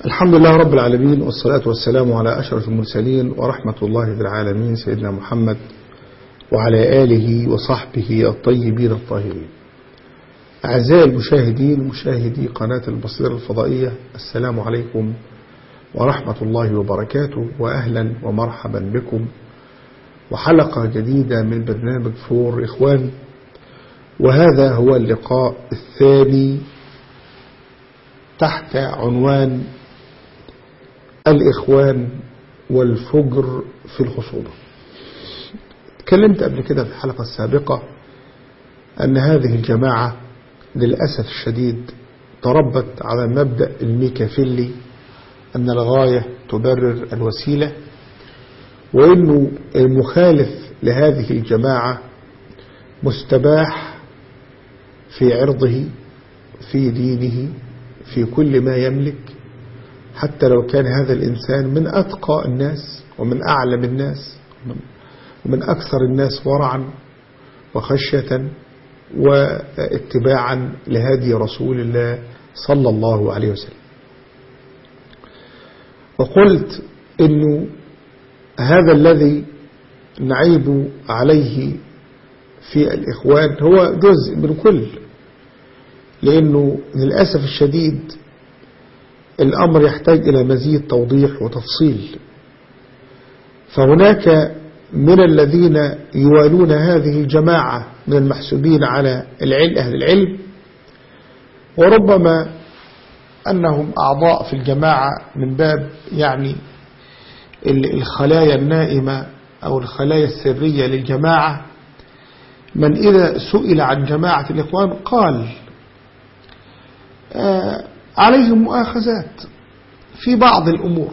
الحمد لله رب العالمين والصلاة والسلام على أشرف المرسلين ورحمة الله بالعالمين سيدنا محمد وعلى آله وصحبه الطيبين الطاهرين أعزائي المشاهدين مشاهدي قناة البصيرة الفضائية السلام عليكم ورحمة الله وبركاته وأهلا ومرحبا بكم وحلقة جديدة من برنامج فور إخوان وهذا هو اللقاء الثاني تحت عنوان الإخوان والفجر في الخصوبة تكلمت قبل كده في الحلقة السابقة أن هذه الجماعة للأسف الشديد تربت على مبدأ الميكافيلي أن الغاية تبرر الوسيلة وأنه المخالف لهذه الجماعة مستباح في عرضه في دينه في كل ما يملك حتى لو كان هذا الإنسان من أتقى الناس ومن أعلم الناس ومن أكثر الناس ورعا وخشية واتباعا لهدي رسول الله صلى الله عليه وسلم وقلت أنه هذا الذي نعيب عليه في الإخوان هو جزء من كل لأنه للأسف الشديد الأمر يحتاج إلى مزيد توضيح وتفصيل فهناك من الذين يوالون هذه الجماعة من المحسوبين على العلم أهل العلم وربما أنهم أعضاء في الجماعة من باب يعني الخلايا النائمة أو الخلايا السرية للجماعة من إذا سئل عن جماعة الإخوان قال آه عليهم مؤاخذات في بعض الأمور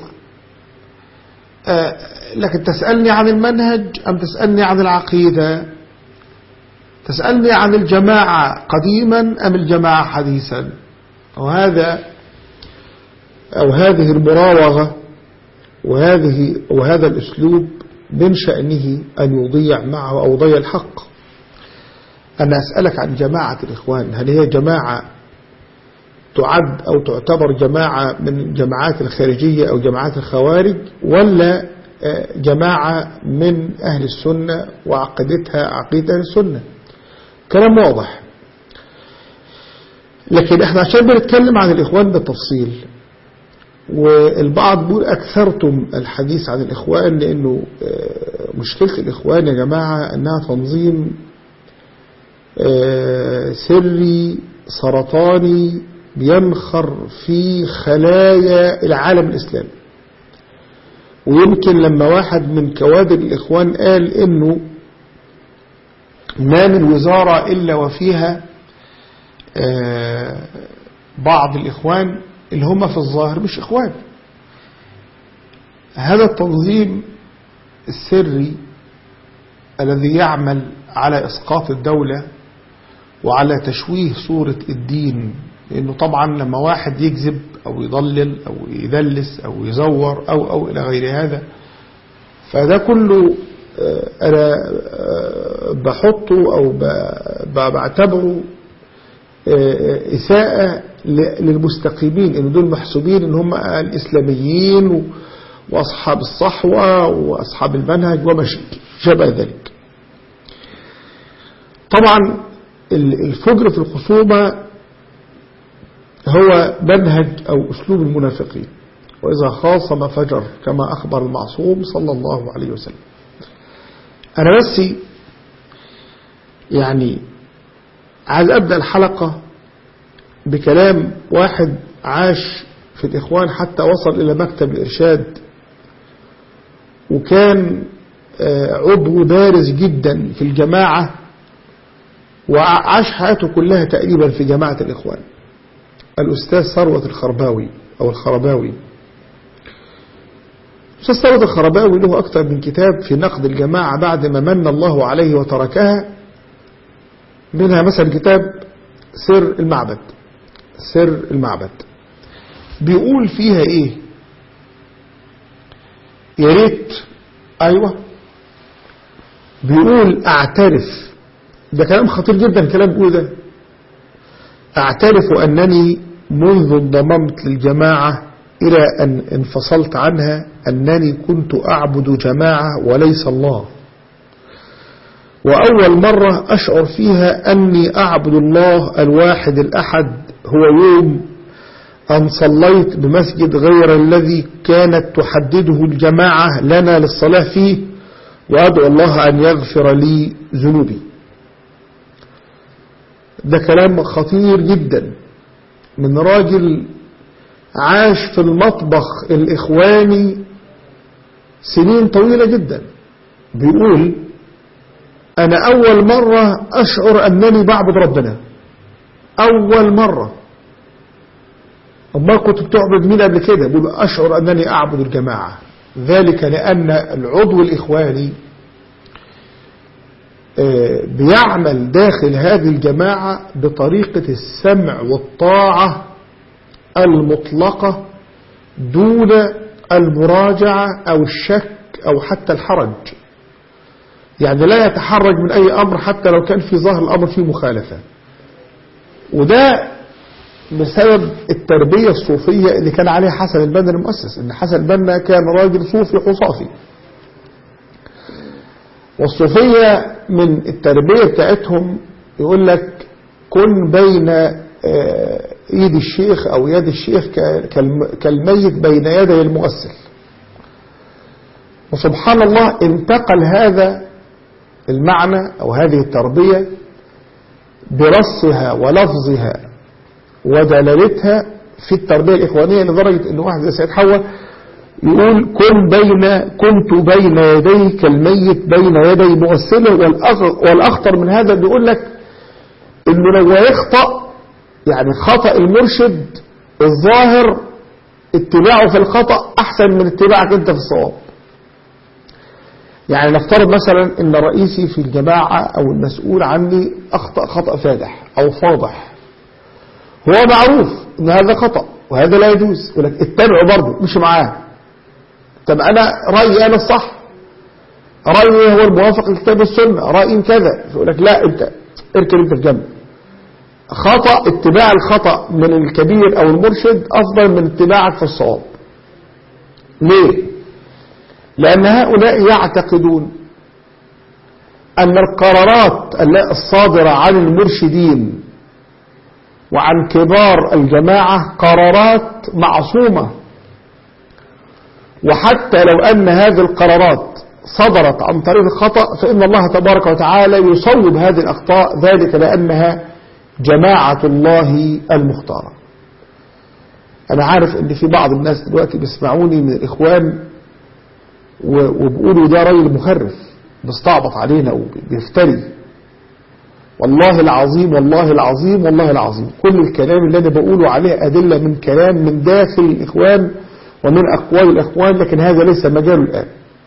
آه لكن تسألني عن المنهج أم تسألني عن العقيدة تسألني عن الجماعة قديما أم الجماعة حديثا وهذا أو هذه المراوغة وهذه وهذا الأسلوب من شأنه أن يضيع معه أو ضيع الحق أنا أسألك عن جماعة الإخوان هل هي جماعة تعد أو تعتبر جماعة من الجماعات الخارجية أو جماعات الخوارج ولا جماعة من أهل السنة وعقيدتها عقيدة السنة كلام واضح لكن احنا عشان بنتكلم عن الإخوان بالتفصيل والبعض بيقول أكثرتم الحديث عن الإخوان لأنه مشكلة الإخوان يا جماعة أنها تنظيم سري سرطاني بينخر في خلايا العالم الإسلامي ويمكن لما واحد من كوادر الإخوان قال إنه ما من وزارة إلا وفيها بعض الإخوان اللي هم في الظاهر مش إخوان هذا التنظيم السري الذي يعمل على إسقاط الدولة وعلى تشويه صورة الدين لأنه طبعا لما واحد يكذب أو يضلل أو يدلس أو يزور أو أو إلى غير هذا فده كله أنا بحطه أو بعتبره إساءة للمستقيمين إن دول محسوبين إن هم الإسلاميين وأصحاب الصحوة وأصحاب المنهج وما شابه ذلك طبعا الفجر في الخصومة هو منهج أو أسلوب المنافقين وإذا خاصم فجر كما أخبر المعصوم صلى الله عليه وسلم أنا بس يعني عايز أبدأ الحلقة بكلام واحد عاش في الإخوان حتى وصل إلى مكتب الإرشاد وكان عضو بارز جدا في الجماعة وعاش حياته كلها تقريبا في جماعة الإخوان الأستاذ ثروة الخرباوي أو الخرباوي أستاذ ثروة الخرباوي له أكثر من كتاب في نقد الجماعة بعد ما من الله عليه وتركها منها مثلا كتاب سر المعبد سر المعبد بيقول فيها ايه يا ريت ايوه بيقول اعترف ده كلام خطير جدا كلام بيقول ده اعترف انني منذ انضممت للجماعة إلى أن انفصلت عنها أنني كنت أعبد جماعة وليس الله وأول مرة أشعر فيها أني أعبد الله الواحد الأحد هو يوم أن صليت بمسجد غير الذي كانت تحدده الجماعة لنا للصلاة فيه وأدعو الله أن يغفر لي ذنوبي ده كلام خطير جدا من راجل عاش في المطبخ الإخواني سنين طويلة جدا بيقول أنا أول مرة أشعر أنني بعبد ربنا أول مرة أما كنت بتعبد مين قبل كده بيقول أشعر أنني أعبد الجماعة ذلك لأن العضو الإخواني بيعمل داخل هذه الجماعة بطريقة السمع والطاعة المطلقة دون المراجعة أو الشك أو حتى الحرج يعني لا يتحرج من أي أمر حتى لو كان في ظاهر الأمر فيه مخالفة وده بسبب التربية الصوفية اللي كان عليها حسن البنا المؤسس ان حسن البنا كان راجل صوفي حصافي والصوفية من التربية بتاعتهم يقول لك كن بين ايد الشيخ او يد الشيخ كالميت بين يدي المغسل وسبحان الله انتقل هذا المعنى او هذه التربية برصها ولفظها ودلالتها في التربية الإخوانية لدرجة أن واحد زي سيد حواء يقول كن بين كنت بين يديك الميت بين يدي مغسله والأخطر من هذا بيقول لك أنه لو يخطأ يعني خطأ المرشد الظاهر اتباعه في الخطأ أحسن من اتباعك أنت في الصواب يعني نفترض مثلا أن رئيسي في الجماعة أو المسؤول عني أخطأ خطأ فادح أو فاضح هو معروف ان هذا خطأ وهذا لا يجوز يقول لك اتبعه برضه مش معاه طب انا رأيي انا الصح رأيي هو الموافق للكتاب والسنة رأيي كذا يقول لك لا انت اركب انت في جنب خطأ اتباع الخطأ من الكبير او المرشد افضل من اتباعك في الصواب ليه لان هؤلاء يعتقدون ان القرارات الصادرة عن المرشدين وعن كبار الجماعة قرارات معصومة وحتى لو أن هذه القرارات صدرت عن طريق الخطأ فإن الله تبارك وتعالى يصوب هذه الأخطاء ذلك لأنها جماعة الله المختارة أنا عارف أن في بعض الناس دلوقتي بيسمعوني من الإخوان وبيقولوا ده راجل مخرف بيستعبط علينا وبيفتري والله العظيم والله العظيم والله العظيم كل الكلام اللي أنا بقوله عليه أدلة من كلام من داخل الإخوان ومن أقوال الإخوان لكن هذا ليس مجاله الآن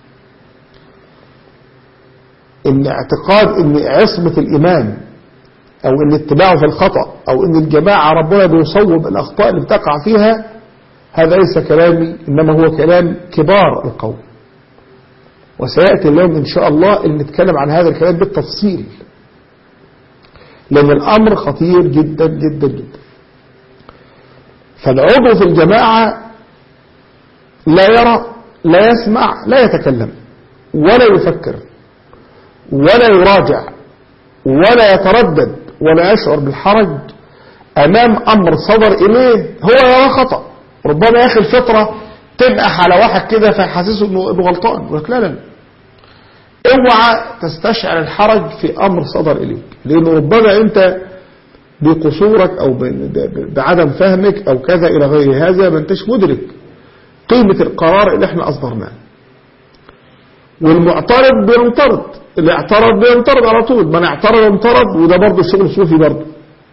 إن اعتقاد إن عصمة الإمام أو إن اتباعه في الخطأ أو إن الجماعة ربنا بيصوب الأخطاء اللي بتقع فيها هذا ليس كلامي إنما هو كلام كبار القوم وسيأتي اليوم إن شاء الله اللي نتكلم عن هذا الكلام بالتفصيل لأن الأمر خطير جدا جدا جدا فالعضو في الجماعة لا يرى لا يسمع لا يتكلم ولا يفكر ولا يراجع ولا يتردد ولا يشعر بالحرج أمام أمر صدر إليه هو يرى خطأ ربما يا أخي الفطرة تنقح على واحد كده فيحسسه إنه غلطان يقول لك لا لا لا اوعى تستشعر الحرج في أمر صدر إليك لأنه ربما أنت بقصورك أو بعدم فهمك أو كذا إلى غير هذا ما أنتش مدرك قيمة القرار اللي احنا أصدرناه والمعترض بينطرد اللي اعترض بينطرد على طول من اعترض انطرد وده برضه شغل صوفي برضه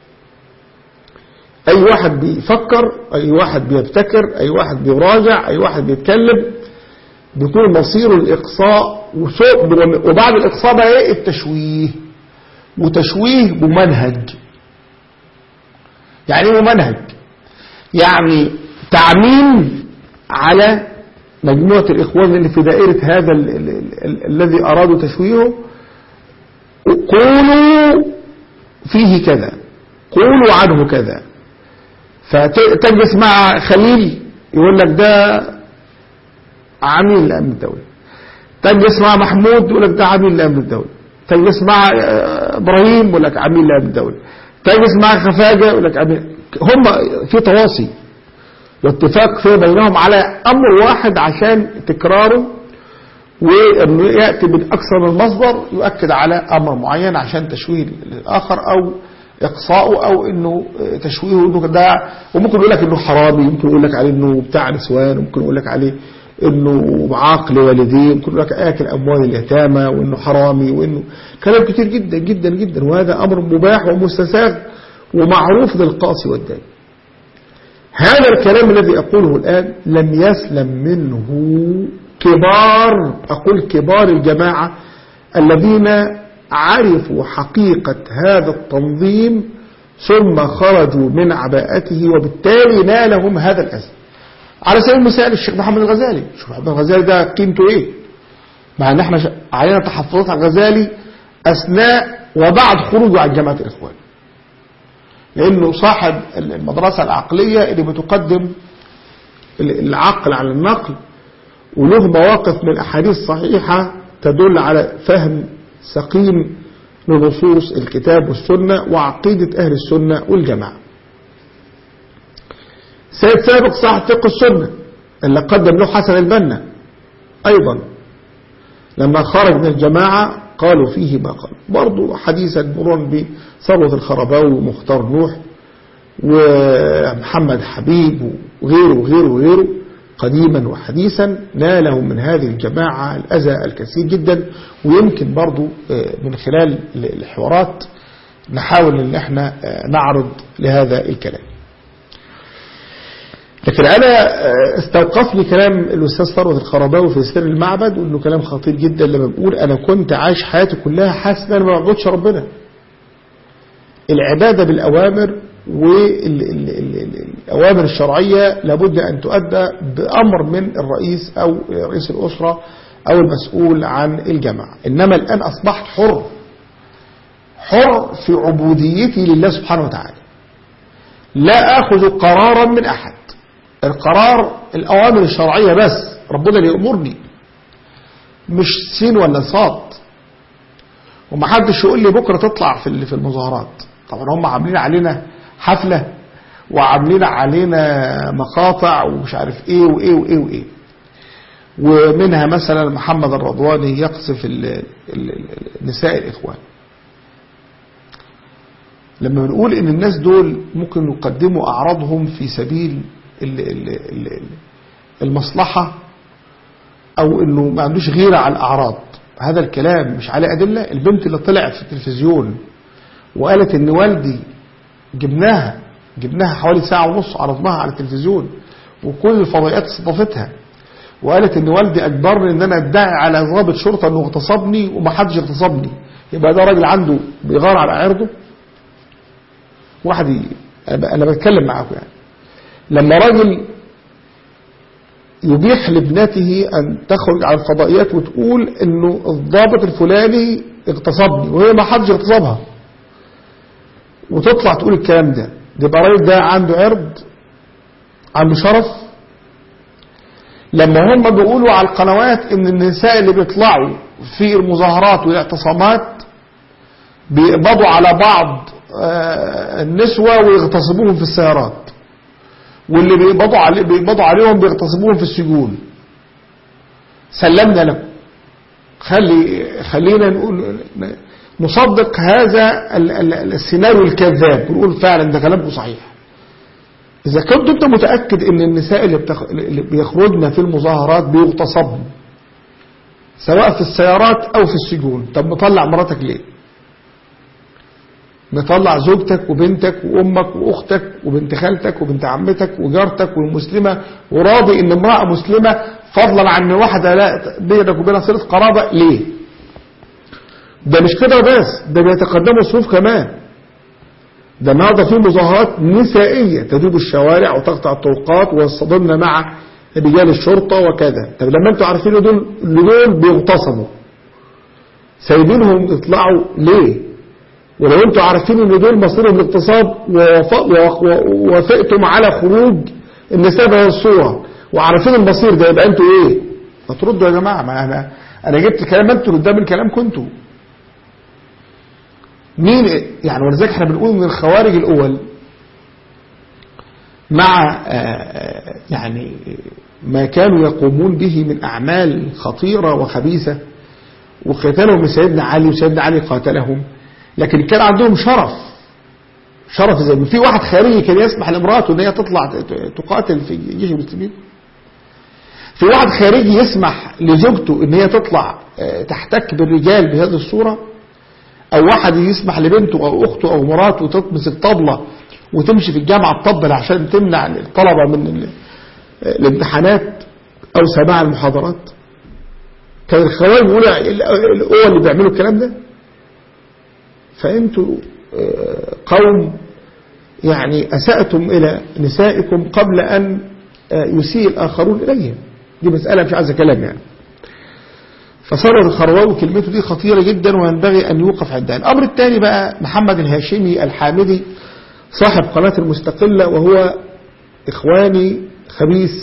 أي واحد بيفكر أي واحد بيبتكر أي واحد بيراجع أي واحد بيتكلم بيكون مصيره الإقصاء وبعد الإقصاء بقى إيه التشويه وتشويه ممنهج يعني ايه ممنهج يعني تعميم على مجموعة الإخوان اللي في دائرة هذا ال ال ال الذي أرادوا تشويهه قولوا فيه كذا قولوا عنه كذا فتجلس مع خليل يقول لك ده عميل الأمن الدولي طيب يسمع محمود يقول لك ده عميل الأمن الدولي طيب يسمع آه، إبراهيم يقول لك عميل الأمن الدولي طيب يسمع خفاجة يقول لك عميل هم في تواصي واتفاق في بينهم على أمر واحد عشان تكراره وانه يأتي من أكثر من مصدر يؤكد على أمر معين عشان تشويه الآخر أو إقصاؤه أو إنه تشويهه إنه ده وممكن يقول لك إنه حرامي ممكن يقول لك عليه إنه بتاع نسوان ممكن يقول لك عليه إنه عاق لوالديه ممكن يقول لك آكل أموال اليتامى وإنه حرامي وإنه كلام كتير جدا جدا جدا وهذا أمر مباح ومستساغ ومعروف للقاصي والداني هذا الكلام الذي أقوله الآن لم يسلم منه كبار أقول كبار الجماعة الذين عرفوا حقيقة هذا التنظيم ثم خرجوا من عباءته وبالتالي نالهم هذا الأذى على سبيل المثال الشيخ محمد الغزالي الشيخ محمد الغزالي ده قيمته ايه مع ان احنا علينا تحفظات على الغزالي اثناء وبعد خروجه عن جماعة الاخوان لانه صاحب المدرسة العقلية اللي بتقدم العقل على النقل وله مواقف من أحاديث صحيحة تدل على فهم سقيم لنصوص الكتاب والسنة وعقيدة أهل السنة والجماعة سيد سابق صاحب فقه السنة اللي قدم له حسن البنا أيضا لما خرج من الجماعة قالوا فيه ما قال برضو حديثا مرون بثروة الخرباوي ومختار نوح ومحمد حبيب وغيره وغيره وغيره قديما وحديثا نالهم من هذه الجماعة الأذى الكثير جدا ويمكن برضو من خلال الحوارات نحاول ان احنا نعرض لهذا الكلام لكن انا استوقفني كلام الاستاذ ثروت الخرباوي في سر المعبد وانه كلام خطير جدا لما بيقول انا كنت عايش حياتي كلها حاسس ان انا ما بعبدش ربنا العباده بالاوامر والأوامر الشرعية لابد أن تؤدى بأمر من الرئيس أو رئيس الأسرة أو المسؤول عن الجماعة إنما الآن أصبحت حر حر في عبوديتي لله سبحانه وتعالى لا أخذ قرارا من أحد القرار الأوامر الشرعية بس ربنا اللي يأمرني مش سين ولا صاد ومحدش يقول لي بكرة تطلع في في المظاهرات طبعا هم عاملين علينا حفلة وعاملين علينا مقاطع ومش عارف ايه وايه وايه وايه ومنها مثلا محمد الرضواني يقصف نساء الاخوان لما بنقول ان الناس دول ممكن يقدموا اعراضهم في سبيل المصلحة او انه ما عندوش غيرة على الاعراض هذا الكلام مش عليه ادلة البنت اللي طلعت في التلفزيون وقالت ان والدي جبناها جبناها حوالي ساعة ونص عرضناها على التلفزيون وكل الفضائيات استضافتها وقالت ان والدي اجبرني ان انا ادعي على ضابط شرطة انه اغتصبني ومحدش اغتصبني يبقى ده راجل عنده بيغار على عرضه واحد ي... انا بتكلم معاكم يعني لما راجل يبيح لابنته ان تخرج على الفضائيات وتقول انه الضابط الفلاني اغتصبني وهي ما حدش اغتصبها وتطلع تقول الكلام ده يبقى الراجل ده عنده عرض عنده شرف لما هم بيقولوا على القنوات ان النساء اللي بيطلعوا في المظاهرات والاعتصامات بيقبضوا على بعض النسوة ويغتصبوهم في السيارات واللي بيقبضوا علي بيقبضوا عليهم بيغتصبوهم في السجون سلمنا لكم خلي خلينا نقول نصدق هذا السيناريو الكذاب ونقول فعلا ده كلامكم صحيح إذا كنت أنت متأكد أن النساء اللي, بتخ... اللي بيخرجن في المظاهرات بيغتصبن سواء في السيارات أو في السجون طب مطلع مراتك ليه مطلع زوجتك وبنتك وأمك وأختك وبنت خالتك وبنت عمتك وجارتك والمسلمة وراضي أن امرأة مسلمة فضلا عن واحدة لا بينك وبينها صلة قرابة ليه ده مش كده بس ده بيتقدموا الصفوف كمان ده النهارده في مظاهرات نسائية تدوب الشوارع وتقطع الطرقات ويصطدمن مع رجال الشرطة وكذا طب لما انتوا عارفين دول دول بيغتصبوا سايبينهم يطلعوا ليه ولو انتوا عارفين ان دول مصيرهم الاغتصاب ووافقتم على خروج النساء بهذه الصورة وعارفين المصير ده يبقى انتوا ايه ما تردوا يا جماعة ما انا انا جبت الكلام انتوا قدام الكلام كنتوا مين يعني ولذلك احنا بنقول من الخوارج الاول مع يعني ما كانوا يقومون به من أعمال خطيرة وخبيثة وقتالهم سيدنا علي وسيدنا علي قاتلهم لكن كان عندهم شرف شرف زي ما في واحد خارجي كان يسمح لامراته ان هي تطلع تقاتل في جيش المسلمين في واحد خارجي يسمح لزوجته ان هي تطلع تحتك بالرجال بهذه الصورة او واحد يسمح لبنته او اخته او مراته تمسك طبلة وتمشي في الجامعة تطبل عشان تمنع الطلبة من الامتحانات او سماع المحاضرات كان الخوارج بيقولوا القوة اللي بيعملوا الكلام ده فانتوا قوم يعني أسأتم إلى نسائكم قبل أن يسيء الآخرون إليهم دي مسألة مش عايزة كلام يعني فصار الخرواوي كلمته دي خطيرة جدا وينبغي أن يوقف عندها الأمر الثاني بقى محمد الهاشمي الحامدي صاحب قناة المستقلة وهو إخواني خبيث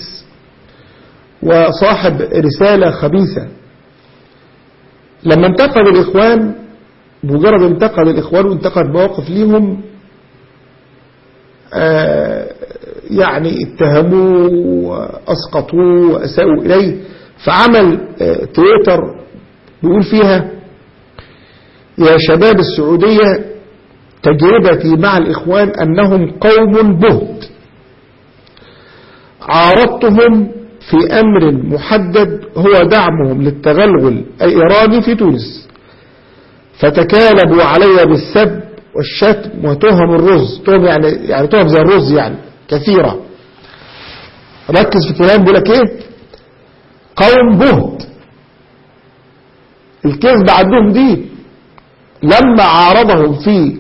وصاحب رسالة خبيثة لما انتقد الإخوان بمجرد انتقد الإخوان وانتقد مواقف ليهم آه يعني اتهموه وأسقطوه وأساءوا إليه فعمل آه تويتر بيقول فيها يا شباب السعودية تجربتي مع الإخوان أنهم قوم بهت عارضتهم في أمر محدد هو دعمهم للتغلغل الإيراني في تونس فتكالبوا علي بالسب والشتم وتهم الرز تهم يعني يعني تهم زي الرز يعني كثيرة ركز في كلام بيقول لك ايه قوم بهت الكذب عندهم دي لما عارضهم في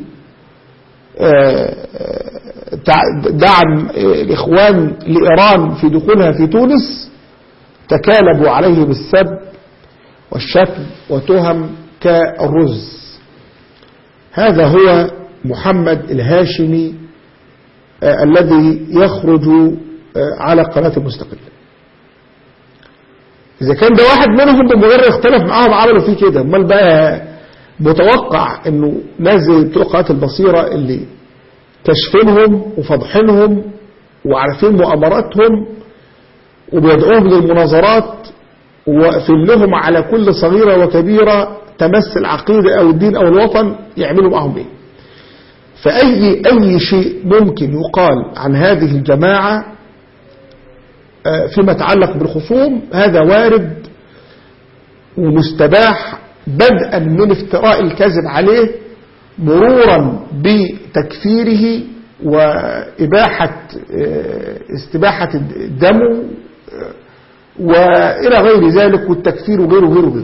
دعم الإخوان لإيران في دخولها في تونس تكالبوا عليه بالسب والشتم وتهم كالرز هذا هو محمد الهاشمي آه الذي يخرج آه على قناة المستقلة إذا كان ده واحد منهم بمجرد اختلف معاهم عملوا فيه كده امال بقى متوقع انه ناس زي بتوع قناة البصيرة اللي كشفينهم وفضحينهم وعارفين مؤامراتهم وبيدعوهم للمناظرات وواقفين لهم على كل صغيرة وكبيرة تمس العقيدة أو الدين أو الوطن يعملوا معهم إيه فأي أي شيء ممكن يقال عن هذه الجماعة فيما يتعلق بالخصوم هذا وارد ومستباح بدءا من افتراء الكذب عليه مرورا بتكفيره وإباحة استباحة الدم وإلى غير ذلك والتكفير وغيره وغيره وغيره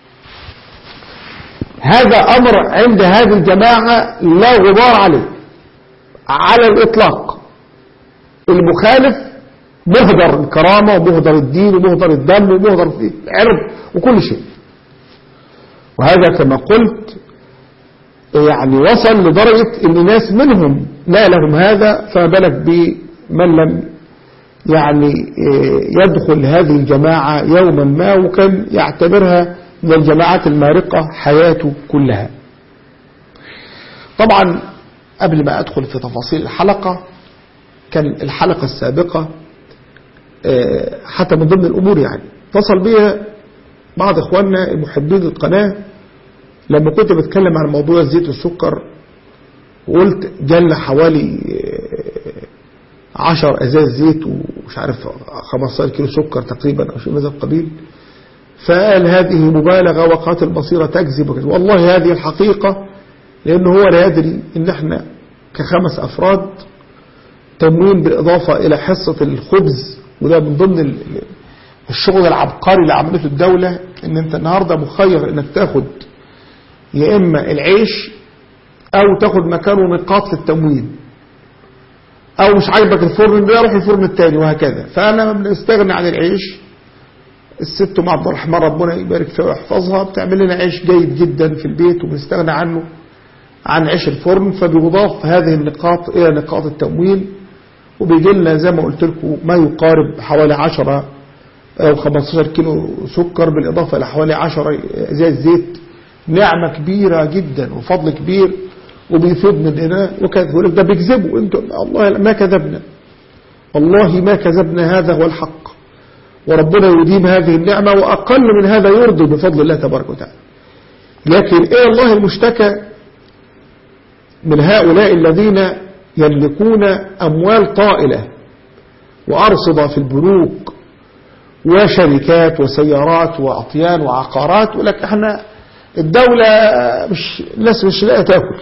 هذا أمر عند هذه الجماعة لا غبار عليه على الإطلاق المخالف مهدر الكرامة ومهدر الدين ومهدر الدم ومهدر العرض وكل شيء وهذا كما قلت يعني وصل لدرجة ان ناس منهم لا لهم هذا فما بالك بمن لم يعني يدخل هذه الجماعة يوما ما وكان يعتبرها من الجماعات المارقة حياته كلها طبعا قبل ما أدخل في تفاصيل الحلقة كان الحلقة السابقة حتى من ضمن الأمور يعني اتصل بي بعض إخواننا محبين القناة لما كنت بتكلم عن موضوع الزيت والسكر وقلت جالنا حوالي عشر أزاز زيت ومش عارف 15 كيلو سكر تقريبا أو شيء من هذا القبيل فقال هذه مبالغة وقات البصيرة تكذب وكذب والله هذه الحقيقة لأنه هو لا يدري إن احنا كخمس أفراد تموين بالإضافة إلى حصة الخبز وده من ضمن الشغل العبقري اللي عملته الدولة إن أنت النهاردة مخير إنك تاخد يا إما العيش أو تاخد مكانه نقاط في التموين أو مش عاجبك الفرن ده روح الفرن التاني وهكذا فأنا بنستغني عن العيش الست ام عبد الرحمن ربنا يبارك فيها ويحفظها بتعمل لنا عيش جيد جدا في البيت وبنستغنى عنه عن عيش الفرن فبيضاف هذه النقاط إلى نقاط التموين وبيجي لنا زي ما قلت لكم ما يقارب حوالي 10 أو 15 كيلو سكر بالإضافة إلى حوالي 10 ازاز زيت نعمة كبيرة جدا وفضل كبير وبيفيد مننا وكذا يقول لك ده بيكذبوا انتوا الله ما كذبنا والله ما كذبنا هذا هو الحق وربنا يديم هذه النعمة وأقل من هذا يرضي بفضل الله تبارك وتعالى لكن إيه الله المشتكى من هؤلاء الذين يملكون أموال طائلة وأرصدة في البنوك وشركات وسيارات وأطيان وعقارات ولك احنا الدولة مش الناس مش لاقيه تاكل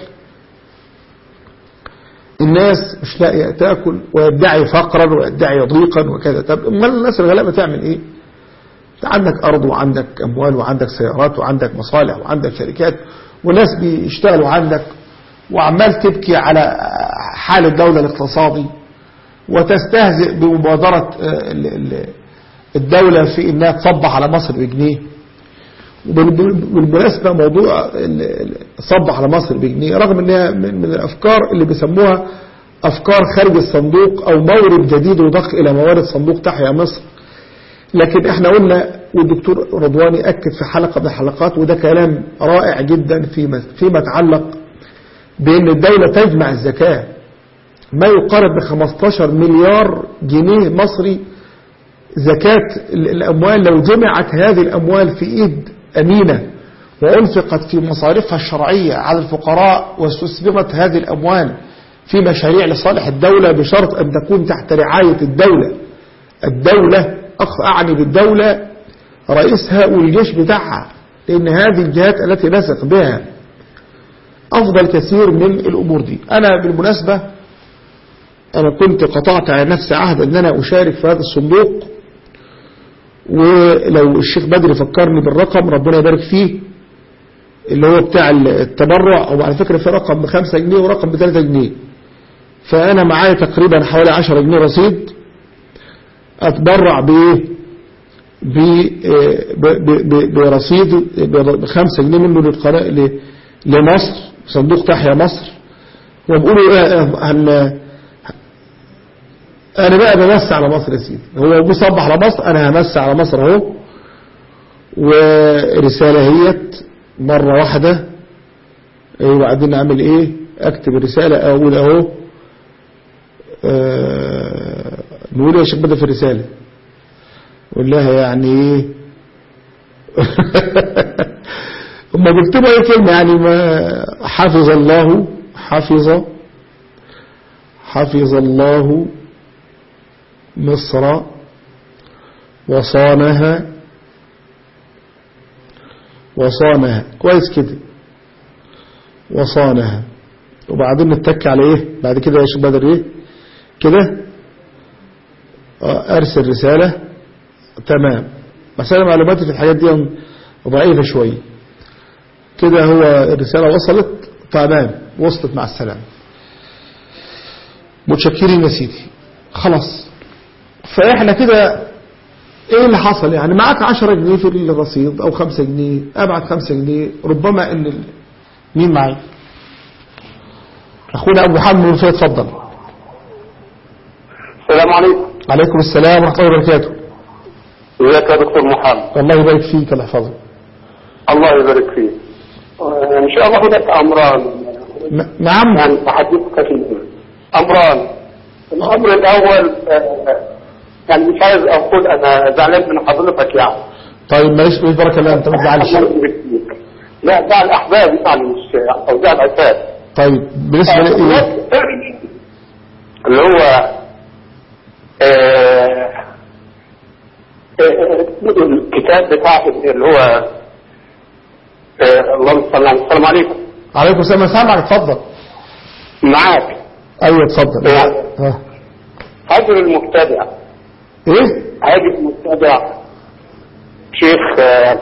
الناس مش لاقيه تاكل ويدعي فقرا ويدعي ضيقا وكذا طب امال الناس الغلابه تعمل ايه انت عندك ارض وعندك اموال وعندك سيارات وعندك مصالح وعندك شركات وناس بيشتغلوا عندك وعمال تبكي على حال الدولة الاقتصادي وتستهزئ بمبادرة الدولة في انها تصبح على مصر بجنيه وبالمناسبة موضوع الصبح على مصر بجنيه رغم انها من الافكار اللي بيسموها افكار خارج الصندوق او مورد جديد وضخ الى موارد صندوق تحيا مصر لكن احنا قلنا والدكتور رضواني اكد في حلقة من الحلقات وده كلام رائع جدا فيما, فيما يتعلق بان الدولة تجمع الزكاة ما يقارب ب 15 مليار جنيه مصري زكاة الأموال لو جمعت هذه الأموال في إيد أمينة وأنفقت في مصارفها الشرعية على الفقراء واستثمرت هذه الأموال في مشاريع لصالح الدولة بشرط أن تكون تحت رعاية الدولة الدولة أعني بالدولة رئيسها والجيش بتاعها لأن هذه الجهات التي نسق بها أفضل كثير من الأمور دي أنا بالمناسبة أنا كنت قطعت على نفسي عهد أن أنا أشارك في هذا الصندوق ولو الشيخ بدري فكرني بالرقم ربنا يبارك فيه اللي هو بتاع التبرع او على فكرة في رقم بخمسة جنيه ورقم بثلاثة جنيه فأنا معايا تقريبا حوالي عشرة جنيه رصيد أتبرع بإيه برصيد بخمسة جنيه منه للقناة لمصر صندوق تحيا مصر وبقولوا هن انا بقى بمس على مصر يا سيدي هو بيصبح على مصر انا همس على مصر اهو ورسالة هيت مرة واحدة وبعدين اعمل ايه اكتب الرسالة اقول اهو آه نقول يا شيخ بدأ في الرسالة قول لها يعني ايه هم بيكتبوا اي كلمة يعني ما حفظ الله حفظ حفظ الله مصر وصانها وصانها كويس كده وصانها وبعدين نتك على ايه بعد كده يا شيخ بدر ايه كده ارسل رسالة تمام بس انا معلوماتي في الحاجات دي ضعيفة شوية كده هو الرسالة وصلت تمام وصلت مع السلامة متشكرين يا سيدي خلاص فاحنا كده ايه اللي حصل يعني معاك 10 جنيه في الرصيد او 5 جنيه ابعت 5 جنيه ربما ان ال... مين معي اخونا ابو محمد من فيه اتفضل السلام عليكم عليكم السلام ورحمه الله وبركاته ازيك يا دكتور محمد الله يبارك فيك الله يحفظك الله يبارك فيك ان شاء الله هناك امران نعم يعني تحدثك فيه امران الامر الاول يعني مش عايز اقول انا زعلان من حضرتك يعني طيب ماليش ماليش بركه الله انت ما تزعلش لا زعل احبابي يعني مش او زعل عتاب طيب بالنسبه لايه اللي هو آه الكتاب بتاع اللي هو آه اللهم صل على السلام عليكم عليكم السلام سامعك اتفضل معاك ايوه اتفضل آه. هجر المبتدع ايه هاجر المبتدع شيخ آه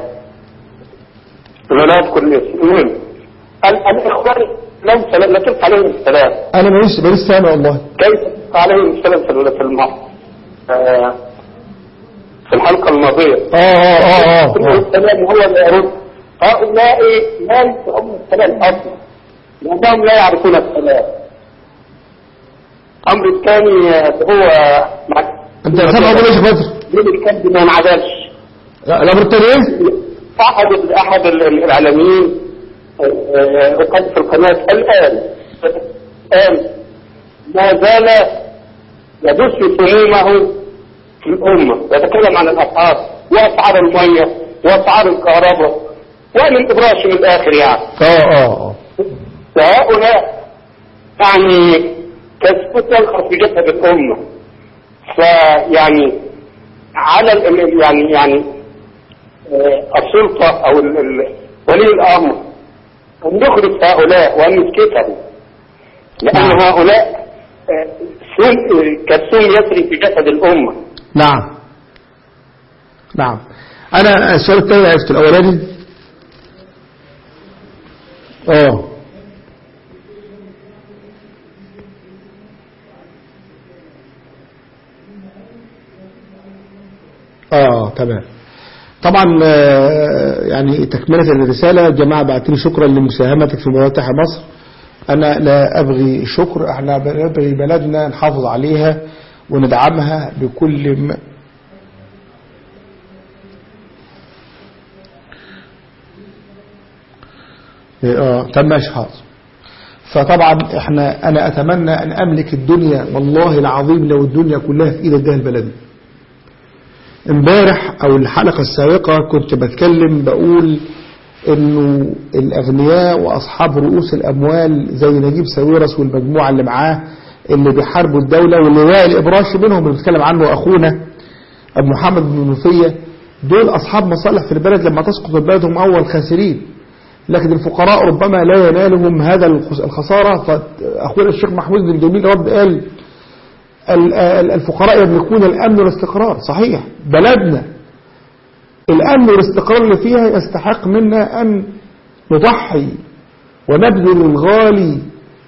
لا اذكر الاسم المهم الاخوان لهم سلام لا تلقى عليهم السلام انا ماليش ماليش سامع والله كيف تلقى عليهم السلام في في الماضي آه في الحلقة الماضية اه اه اه اه السلام هو اللي يرد هؤلاء لا يفهمون السلام اصلا لانهم لا يعرفون السلام الامر الثاني هو مع- انت سامع بقول ايش يا بدر مين الكلب ما انعدلش الامر الثاني ايه احد احد ال- ال- الاعلاميين آه، وقد في القناه الان الان ما زال يدس سمومه في الامه يتكلم عن الاسعار واسعار الميه واسعار الكهرباء ومن ابراشم الاخر يعني اه اه اه فهؤلاء يعني تثبت ينخر في جسد الأمة فيعني على ال- ال- يعني يعني آه، السلطة أو ال- ال- ولي الأمر أن يخرج هؤلاء وأن يسكتهم لأن نعم. هؤلاء آه، سم- آه، كالسم يسري في جسد الأمة نعم نعم انا السؤال الثاني عرفت الاولاني اه اه تمام طبعا آه، يعني تكملة الرسالة جماعة بعتلي شكرا لمساهمتك في مواقع مصر أنا لا أبغي شكر احنا بنبغي بلدنا نحافظ عليها وندعمها بكل ما اه طب ماشي حاضر فطبعا احنا انا اتمنى ان املك الدنيا والله العظيم لو الدنيا كلها في ايد ده البلد امبارح او الحلقة السابقة كنت بتكلم بقول انه الاغنياء واصحاب رؤوس الاموال زي نجيب ساويرس والمجموعة اللي معاه اللي بيحاربوا الدولة واللي وائل الابراشي منهم اللي بيتكلم عنه اخونا ابو محمد بن منوفية دول اصحاب مصالح في البلد لما تسقط البلد هم اول خاسرين لكن الفقراء ربما لا ينالهم هذا الخس- الخسارة فأخونا الشيخ محمود بن جميل رد قال ال- ال- الفقراء يملكون الأمن والاستقرار صحيح بلدنا الأمن والاستقرار اللي فيها يستحق منا أن نضحي ونبذل الغالي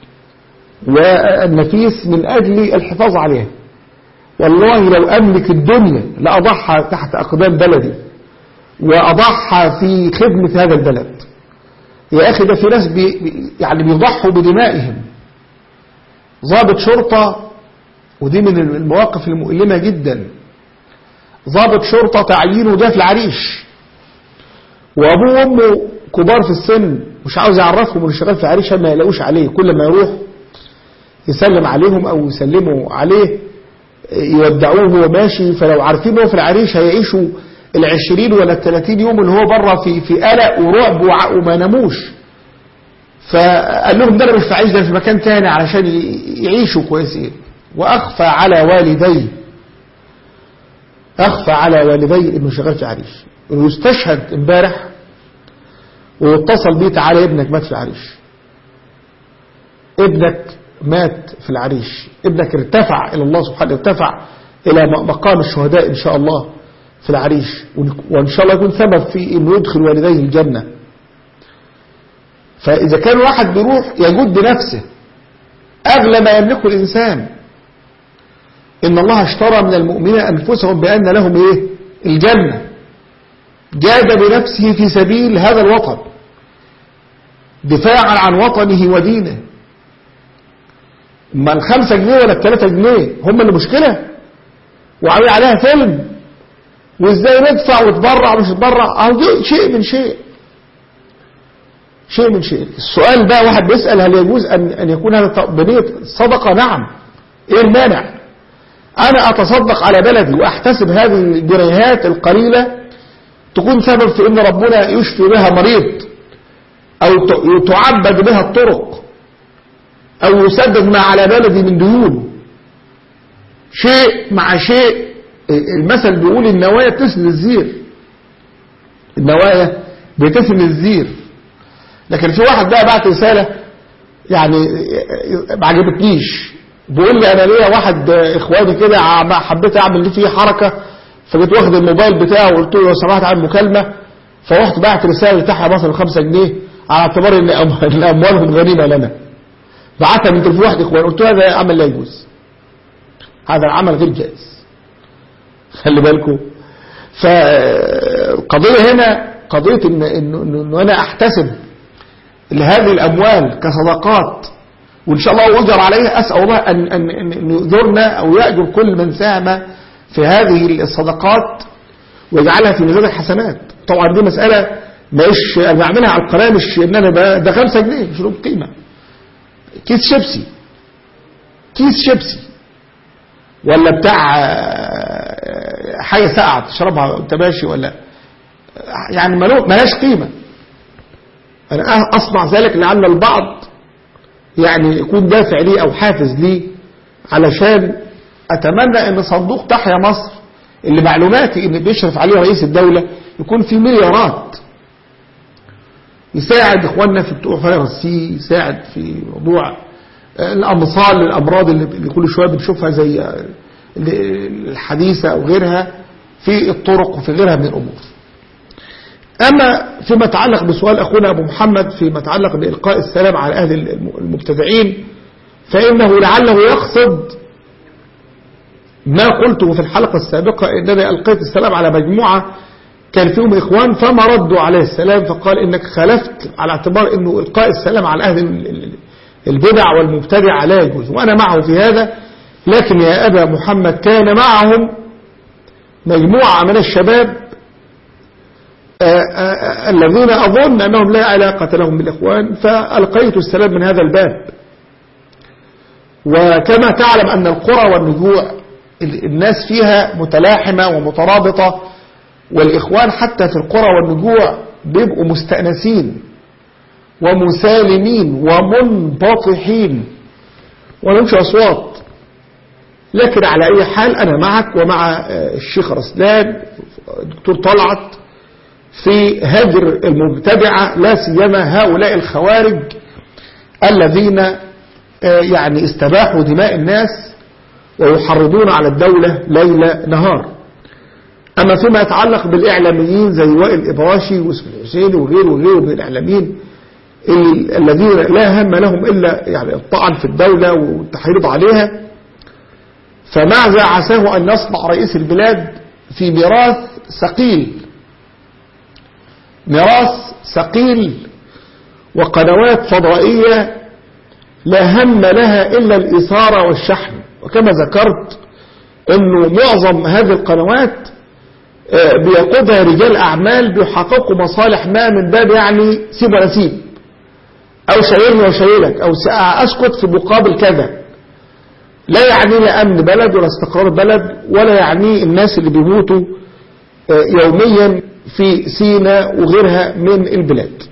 والنفيس من أجل الحفاظ عليها والله لو أملك الدنيا لأضحى تحت أقدام بلدي وأضحى في خدمة هذا البلد يا أخي ده في ناس بي بي- يعني بيضحوا بدمائهم ضابط شرطة ودي من المواقف المؤلمة جدا ضابط شرطة تعيينه ده في العريش وأبوه وأمه كبار في السن مش عاوز يعرفهم انه شغال في العريش عشان ما يلاقوش عليه كل ما يروح يسلم عليهم أو يسلموا عليه يودعوه وهو ماشي فلو عارفين هو في العريش هيعيشوا العشرين ولا الثلاثين يوم اللي هو بره في في قلق ورعب وع- وما ناموش فقال لهم ده انا مش في عيش ده في مكان تاني علشان ي- يعيشوا كويسين واخفى على والدي اخفى على والدي انه شغال في عريش انه يستشهد امبارح واتصل بيه تعالى ابنك مات في العريش ابنك مات في العريش ابنك ارتفع إلى الله سبحانه ارتفع إلى م- مقام الشهداء إن شاء الله في العريش ون- وإن شاء الله يكون سبب في أنه يدخل والديه الجنة فإذا كان واحد بيروح يجد نفسه أغلى ما يملكه الإنسان إن الله اشترى من المؤمنين أنفسهم بأن لهم إيه الجنة جاد بنفسه في سبيل هذا الوطن دفاعا عن وطنه ودينه ما الخمسة جنيه ولا الثلاثة جنيه هم اللي مشكلة وعامل عليها فيلم وازاي ندفع وتبرع ومش تبرع اهو دي شيء من شيء شيء من شيء السؤال بقى واحد بيسأل هل يجوز أن, أن يكون هذا بنية صدقة نعم ايه المانع انا اتصدق على بلدي واحتسب هذه الجنيهات القليلة تكون سبب في ان ربنا يشفي بها مريض او ت- تعبد بها الطرق او يسدد ما على بلدي من ديون شيء مع شيء المثل بيقول النوايا تسن الزير النوايا بتسن الزير لكن في واحد بقى بعت رسالة يعني ما عجبتنيش بيقول لي انا ليا واحد اخواني كده عم- حبيت اعمل ليه فيه حركة فجيت واخد الموبايل بتاعه وقلت له لو سمحت اعمل مكالمة فرحت بعت رسالة تحت مثلا 5 جنيه على اعتبار ان أم- إن اموالهم غنيمة لنا بعتها من تليفون واحد اخوان قلت له هذا عمل لا يجوز هذا العمل غير جائز خلي بالكم فالقضية هنا قضية إن, إن, إن, إن أنا أحتسب لهذه الأموال كصدقات وإن شاء الله أجر عليها أسأل الله أن, أن, أن يؤجرنا أو يأجر كل من ساهم في هذه الصدقات ويجعلها في ميزان الحسنات طبعا دي مسألة مش أنا بعملها على القناة مش إن أنا ده 5 جنيه مش له قيمة كيس شيبسي كيس شيبسي ولا بتاع حاجة ساقعة تشربها وانت ماشي ولا يعني ملهاش قيمة أنا أصنع ذلك لعل البعض يعني يكون دافع لي أو حافز لي علشان أتمنى أن صندوق تحيا مصر اللي معلوماتي ان بيشرف عليه رئيس الدولة يكون في مليارات يساعد اخواننا في بتوع فيروس سي يساعد في موضوع الامصال للامراض اللي كل شويه بنشوفها زي الحديثه او غيرها في الطرق وفي غيرها من الامور. اما فيما يتعلق بسؤال اخونا ابو محمد فيما يتعلق بالقاء السلام على اهل المبتدعين فانه لعله يقصد ما قلته في الحلقة السابقة إنني ألقيت السلام على مجموعة كان فيهم إخوان فما ردوا عليه السلام فقال إنك خلفت على اعتبار أنه إلقاء السلام على أهل البدع والمبتدع لا يجوز وأنا معه في هذا لكن يا أبا محمد كان معهم مجموعة من الشباب الذين أظن أنهم لا علاقة لهم بالإخوان فألقيت السلام من هذا الباب وكما تعلم أن القرى والنجوع الناس فيها متلاحمة ومترابطة والإخوان حتى في القرى والنجوع بيبقوا مستأنسين ومسالمين ومنبطحين ولهمش أصوات لكن على أي حال أنا معك ومع الشيخ رسلان الدكتور طلعت في هجر المبتدعة لا سيما هؤلاء الخوارج الذين يعني استباحوا دماء الناس ويحرضون على الدولة ليل نهار أما فيما يتعلق بالإعلاميين زي وائل إبراشي واسم الحسين وغيره وغيره من الإعلاميين الذين لا هم لهم إلا يعني الطعن في الدولة والتحريض عليها فماذا عساه أن يصنع رئيس البلاد في ميراث ثقيل ميراث ثقيل وقنوات فضائية لا هم لها إلا الإثارة والشحن وكما ذكرت أنه معظم هذه القنوات بيقودها رجال أعمال بيحققوا مصالح ما من باب يعني سيب ولا سيب أو شايلني وشايلك أو أسكت في مقابل كذا لا يعني لا أمن بلد ولا استقرار بلد ولا يعني الناس اللي بيموتوا يوميا في سيناء وغيرها من البلاد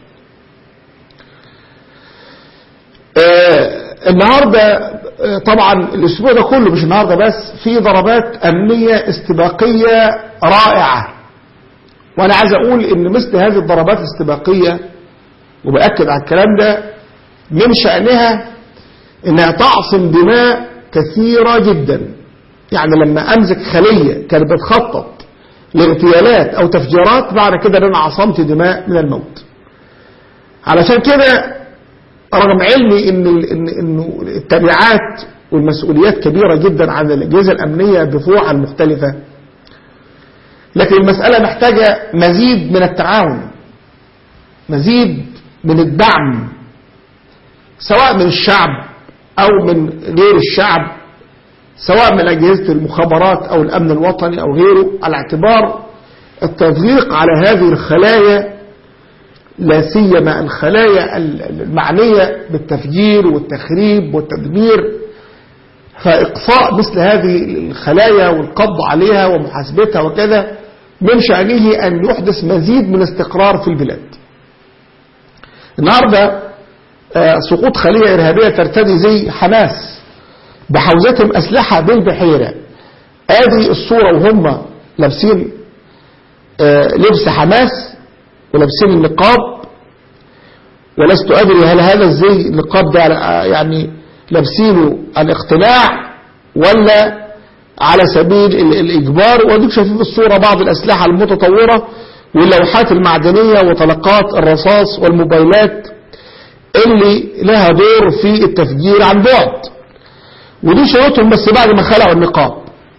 النهاردة طبعا الاسبوع ده كله مش النهاردة بس في ضربات امنية استباقية رائعة وانا عايز اقول ان مثل هذه الضربات الاستباقية وبأكد على الكلام ده من شأنها انها تعصم دماء كثيرة جدا يعني لما امسك خلية كانت بتخطط لاغتيالات او تفجيرات بعد كده انا عصمت دماء من الموت علشان كده رغم علمي ان ان انه التبعات والمسؤوليات كبيره جدا عن الاجهزه الامنيه بفروعها المختلفه لكن المساله محتاجه مزيد من التعاون مزيد من الدعم سواء من الشعب او من غير الشعب سواء من اجهزه المخابرات او الامن الوطني او غيره على اعتبار التضييق على هذه الخلايا لا سيما الخلايا المعنية بالتفجير والتخريب والتدمير فإقصاء مثل هذه الخلايا والقبض عليها ومحاسبتها وكذا من شأنه أن يحدث مزيد من استقرار في البلاد النهاردة سقوط خلية إرهابية ترتدي زي حماس بحوزتهم أسلحة بالبحيرة هذه الصورة وهم لابسين لبس حماس ولابسين النقاب ولست أدري هل هذا الزي النقاب ده يعني لابسينه الاقتناع ولا على سبيل الإجبار وديك شايفين في الصورة بعض الأسلحة المتطورة واللوحات المعدنية وطلقات الرصاص والموبايلات اللي لها دور في التفجير عن بعد ودي شروطهم بس بعد ما خلعوا النقاب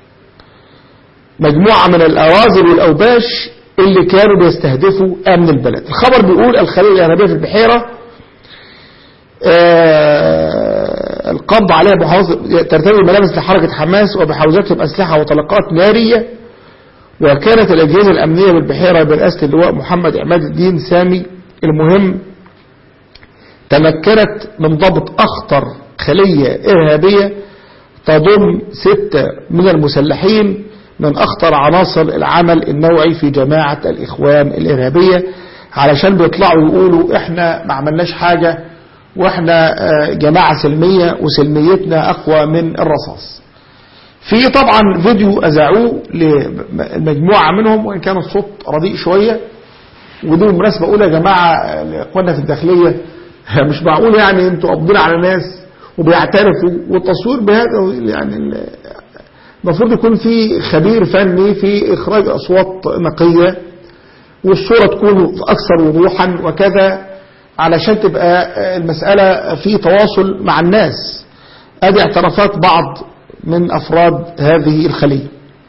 مجموعة من الأرازل والأوباش اللي كانوا بيستهدفوا أمن البلد الخبر بيقول الخلية الإرهابية في البحيرة القبض عليها بحوزة ترتدي ملابس لحركة حماس وبحوزتهم أسلحة وطلقات نارية وكانت الأجهزة الأمنية بالبحيرة برئاسة اللواء محمد عماد الدين سامي المهم تمكنت من ضبط أخطر خلية إرهابية تضم ستة من المسلحين من أخطر عناصر العمل النوعي في جماعة الإخوان الإرهابية علشان بيطلعوا يقولوا إحنا ما عملناش حاجة وإحنا جماعة سلمية وسلميتنا أقوى من الرصاص في طبعا فيديو أذاعوه لمجموعة منهم وإن كان الصوت رديء شوية ودي مناسبة أولى يا جماعة إخواننا في الداخلية مش معقول يعني انتوا قابضين على ناس وبيعترفوا والتصوير بهذا يعني المفروض يكون في خبير فني في إخراج أصوات نقية والصورة تكون أكثر وضوحا وكذا علشان تبقى المسألة في تواصل مع الناس ادي اعترافات بعض من أفراد هذه الخلية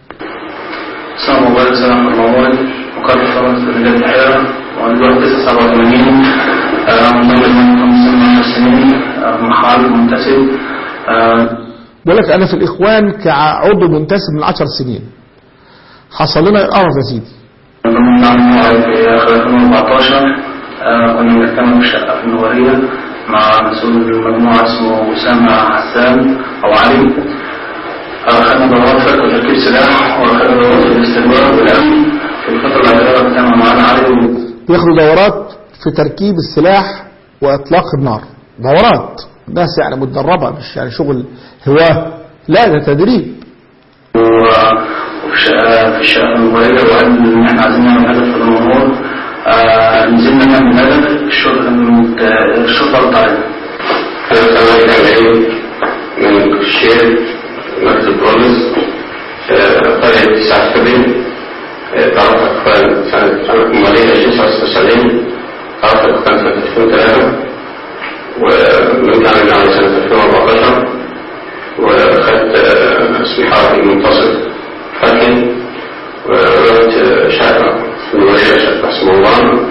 السلام عليكم سلام الله وقال فرنسا في مدينة الحيرة والوقت 87 مدرب من 15 سنين محال منتسب بقول لك أنا في الإخوان كعضو منتسب من 10 سنين حصل لنا القرف يا سيدي ضمن نعم في آخر 2014 كنا بنتكلم في شقة في النورية مع مسؤول المجموعة اسمه أسامة حسان أو علي أخذنا دورات فك وتركيب سلاح وأخذنا دورات الاستخبار والأمن في الفترة الأخيرة كان معانا علي بياخدوا دورات في تركيب السلاح وإطلاق النار دورات ناس يعني متدربة مش يعني شغل هواه لا ده تدريب وفي الشقة في الشقة الموبايلة وقال إن إحنا عايزين نعمل هدف في الموضوع آه، نزلنا نعمل هدف الشرطة كانت الشرطة قلت علينا أنا سامع العملي من الشير مكتب بوليس قرية تسعة سبيل تعرف أكفال سنة مواليد 1979 تعرف أكفال سنة 2003 ومن عمل على سنة 2014 وأخذت اسمي حركي منتصر فتحي ورحت شقة في الولاية شقة اسمه الله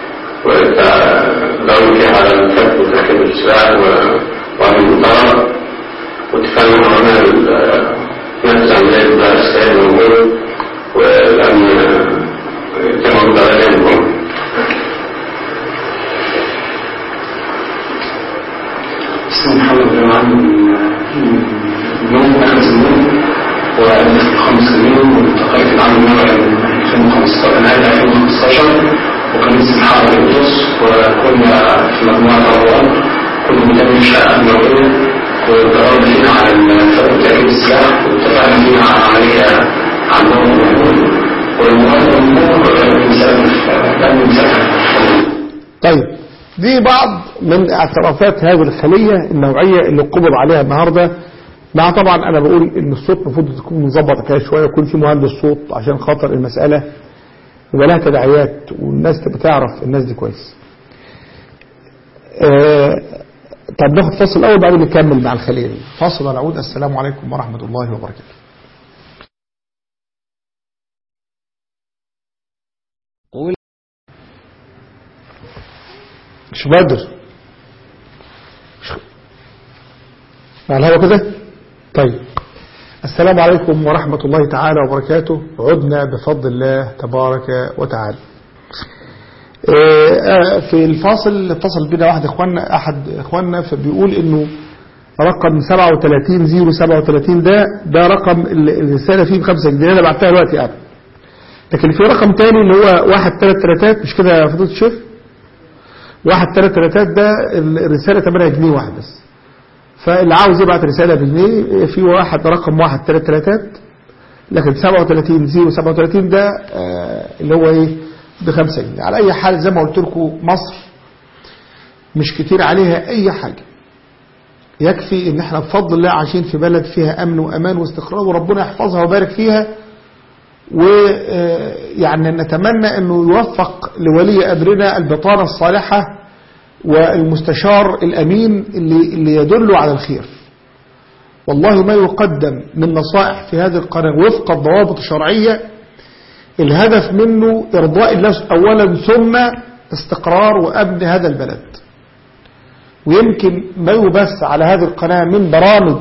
ودوروا فيها على الفك وتركيب السلاح وعمل المطار واتفقنا معنا نفذ عملية الأسئلة موجود والأمن كما قلت عليهم اسمه محمد بن عمرو من يوم آخر سنين وأدرس خمس سنين والتقيت العام المرة من 2015 من 2015 وكان اسم حرب القدس وكنا في مجموعة أبواب كنا بنتابع شقة نووية واتدربنا فينا على الفرق تركيب السلاح واتفقنا فينا على عملية عندهم الموجود والمواد والموضوع كانت مسافة كان مسافة طيب دي بعض من اعترافات هذه الخلية النوعية اللي قبض عليها النهاردة مع طبعا انا بقول ان الصوت المفروض تكون مظبط كده شوية ويكون في مهندس صوت عشان خاطر المسألة يبقى لها تداعيات والناس تبقى تعرف الناس دي كويس آه طب ناخد فاصل الاول بعدين نكمل مع الخلية دي فاصل ونعود السلام عليكم ورحمة الله وبركاته مش بدر مش مع الهوا كده طيب السلام عليكم ورحمة الله تعالى وبركاته عدنا بفضل الله تبارك وتعالى في الفاصل اتصل بنا واحد اخواننا احد اخواننا فبيقول انه رقم 37037 ده ده رقم الرسالة فيه بخمسة جنيه انا بعتها دلوقتي يعني لكن في رقم تاني اللي هو واحد تلات تلاتات مش كده يا فضيلة الشيخ واحد تلات تلاتات ده الرسالة 8 جنيه واحد بس فاللي عاوز يبعت رسالة بجنيه في واحد رقم واحد تلات تلاتات لكن 37 زيرو 37 ده آه اللي هو ايه بخمسة جنيه على اي حال زي ما قلت لكم مصر مش كتير عليها اي حاجة يكفي ان احنا بفضل الله عايشين في بلد فيها امن وامان واستقرار وربنا يحفظها ويبارك فيها ويعني نتمنى انه يوفق لولي امرنا البطانة الصالحة والمستشار الامين اللي, اللي يدل على الخير والله ما يقدم من نصائح في هذه القناة وفق الضوابط الشرعية الهدف منه ارضاء الله اولا ثم استقرار وامن هذا البلد ويمكن ما يبث على هذه القناة من برامج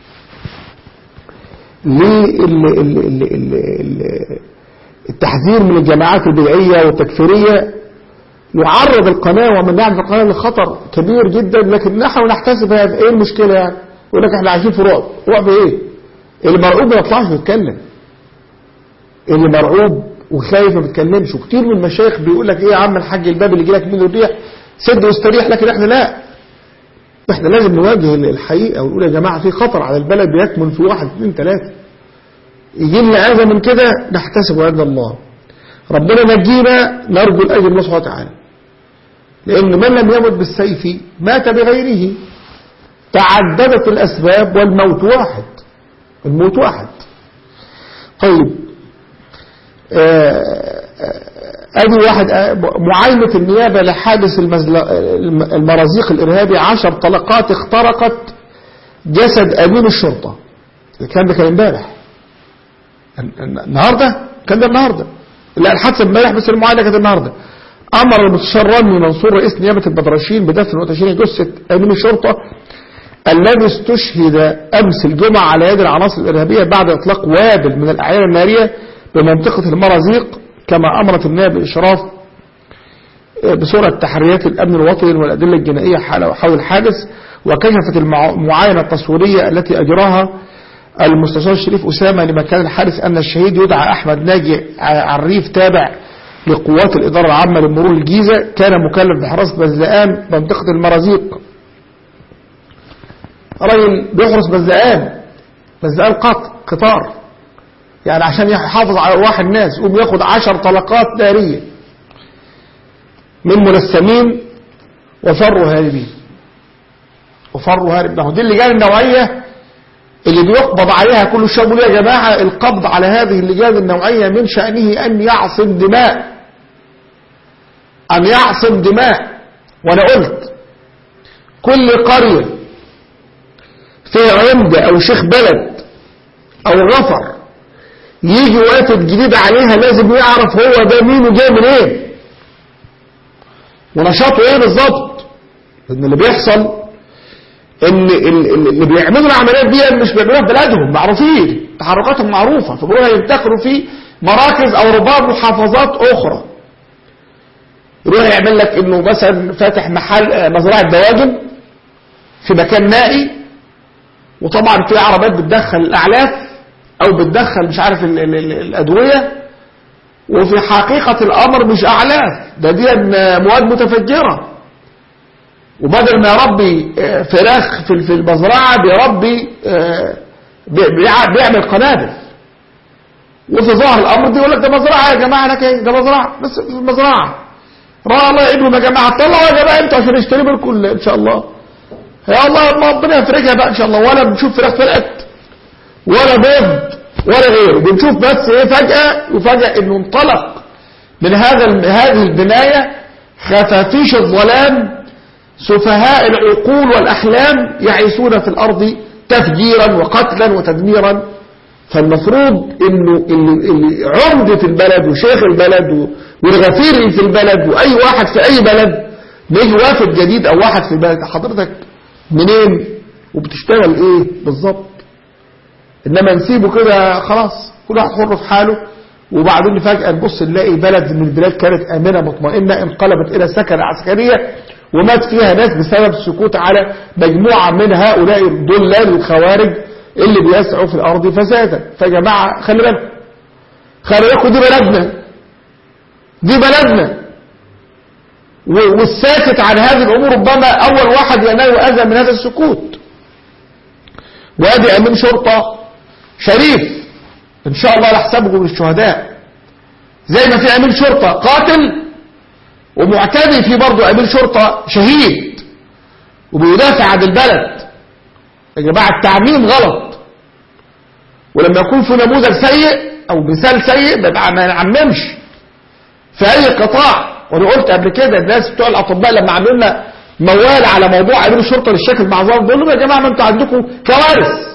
للتحذير من الجماعات البدعية والتكفيرية يعرض القناة ومن يعمل القناة لخطر كبير جدا لكن نحن نحتسب هذا ايه المشكلة يعني يقول لك احنا عايشين في رعب رعب ايه اللي مرعوب ما يطلعش يتكلم اللي مرعوب وخايف ما بيتكلمش وكتير من المشايخ بيقول لك ايه يا عم الحاج الباب اللي يجي لك منه الريح سد واستريح لكن احنا لا احنا لازم نواجه الحقيقة ونقول يا جماعة في خطر على البلد بيكمن في واحد اثنين ثلاثة يجي لنا اذى من كده نحتسب عند الله ربنا نجينا نرجو الاجر الله سبحانه وتعالى لان من لم يمت بالسيف مات بغيره تعددت الاسباب والموت واحد الموت واحد طيب آه، آه، ادي واحد آه، معاينة النيابة لحادث المزل- الم- المرازيق الارهابي عشر طلقات اخترقت جسد امين الشرطة الكلام ده كان امبارح الن- النهاردة كان ده النهاردة لا الحادثة امبارح بس المعاينة كانت النهاردة امر المستشار رامي منصور رئيس نيابة البدرشين بدفن وتشريح جثة امين الشرطة الذي استشهد امس الجمعة على يد العناصر الارهابية بعد اطلاق وابل من الاعيان النارية بمنطقة المرازيق كما امرت النائب بالاشراف بصورة تحريات الامن الوطني والادلة الجنائية حول حول الحادث وكشفت المع- المعاينة التصويرية التي اجراها المستشار الشريف أسامة لمكان الحادث أن الشهيد يدعى أحمد ناجي ع- عريف تابع لقوات الإدارة العامة لمرور الجيزة كان مكلف بحراسة بزلقان منطقة المرازيق راجل بيحرس بزلقان بزلقان قط قطار يعني عشان يحافظ على أرواح الناس يقوم ياخد عشر طلقات نارية من ملثمين وفروا هاربين وفروا هارب ما هو دي اللجان النوعية اللي بيقبض عليها كل شيء يا جماعة القبض على هذه اللجان النوعية من شأنه أن يعصم دماء أن يعصم دماء وأنا قلت كل قرية فيها عمدة أو شيخ بلد أو غفر يجي وافد جديد عليها لازم يعرف هو ده مين وجاي منين ونشاطه ايه بالظبط لان اللي بيحصل ان ال- ال- اللي بيعملوا العمليات دي مش بيعملوها في بلادهم معروفين تحركاتهم معروفه فبيروحوا ينتقلوا في مراكز او رباط محافظات اخرى يروح يعمل لك انه مثلا فاتح محل آه، مزرعه دواجن في مكان نائي وطبعا في عربيات بتدخل الاعلاف او بتدخل مش عارف ال ال ال الادويه وفي حقيقه الامر مش اعلاف ده دي مواد متفجره وبدل ما يربي آه، فراخ في في المزرعه بيربي آه، بي- بيع- بيعمل قنابل وفي ظاهر الامر دي يقول لك ده مزرعه يا جماعه لك ايه ده مزرعه بس في المزرعه را الله يعينهم يا جماعه طلعوا يا جماعه انتوا عشان نشتري منكم ان شاء الله يا الله ما ربنا يفرجها بقى ان شاء الله ولا بنشوف فراخ فرقت ولا بيض ولا غيره بنشوف بس ايه فجاه وفجاه انه انطلق من هذا هذه البنايه خفافيش الظلام سفهاء العقول والأحلام يعيشون في الأرض تفجيرا وقتلا وتدميرا فالمفروض انه اللي اللي عمدة البلد وشيخ البلد و- والغفير اللي في البلد واي واحد في اي بلد بيجي وافد جديد او واحد في البلد حضرتك منين وبتشتغل ايه بالظبط انما نسيبه كده خلاص كل واحد حر في حاله وبعدين فجأة نبص نلاقي بلد من البلاد كانت آمنة مطمئنة انقلبت إلى سكنة عسكرية ومات فيها ناس بسبب السكوت على مجموعة من هؤلاء الضلال الخوارج اللي بيسعوا في الأرض فسادا فجماعة خلي بالكم خلي بالكم دي بلدنا دي بلدنا و- والساكت عن هذه الأمور ربما أول واحد ينال أذى من هذا السكوت وادي أمين شرطة شريف إن شاء الله يحسبه من الشهداء زي ما في أمين شرطة قاتل ومعتدي في برضه أمين شرطة شهيد وبيدافع عن البلد يا جماعة التعميم غلط ولما يكون في نموذج سيء أو مثال سيء بيبقى ما نعممش في أي قطاع وأنا قلت قبل كده الناس بتوع الأطباء لما عملوا لنا موال على موضوع أمين الشرطة للشكل مع ظاهر بقول لهم يا جماعة ما أنتوا عندكم كوارث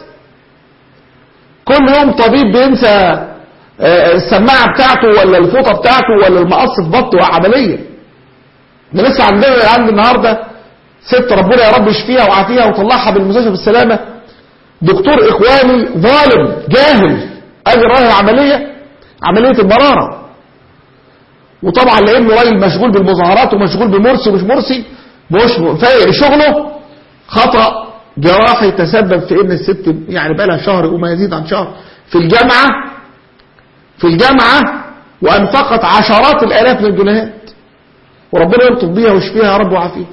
كل يوم طبيب بينسى آه، السماعة بتاعته ولا الفوطة بتاعته ولا المقص في بطنه عملية ده لسه عندنا عند النهاردة ست ربنا يا رب يشفيها ويعافيها وطلعها بالمستشفى بالسلامة دكتور إخواني ظالم جاهل أجي رايح عملية عملية المرارة وطبعا لأنه راجل مشغول بالمظاهرات ومشغول بمرسي ومش مرسي مش فايق لشغله خطأ جراحي تسبب في ان الست يعني بقى لها شهر وما يزيد عن شهر في الجامعة في الجامعة وانفقت عشرات الالاف من الجنيهات وربنا يلطف بيها ويشفيها يا رب وعافيها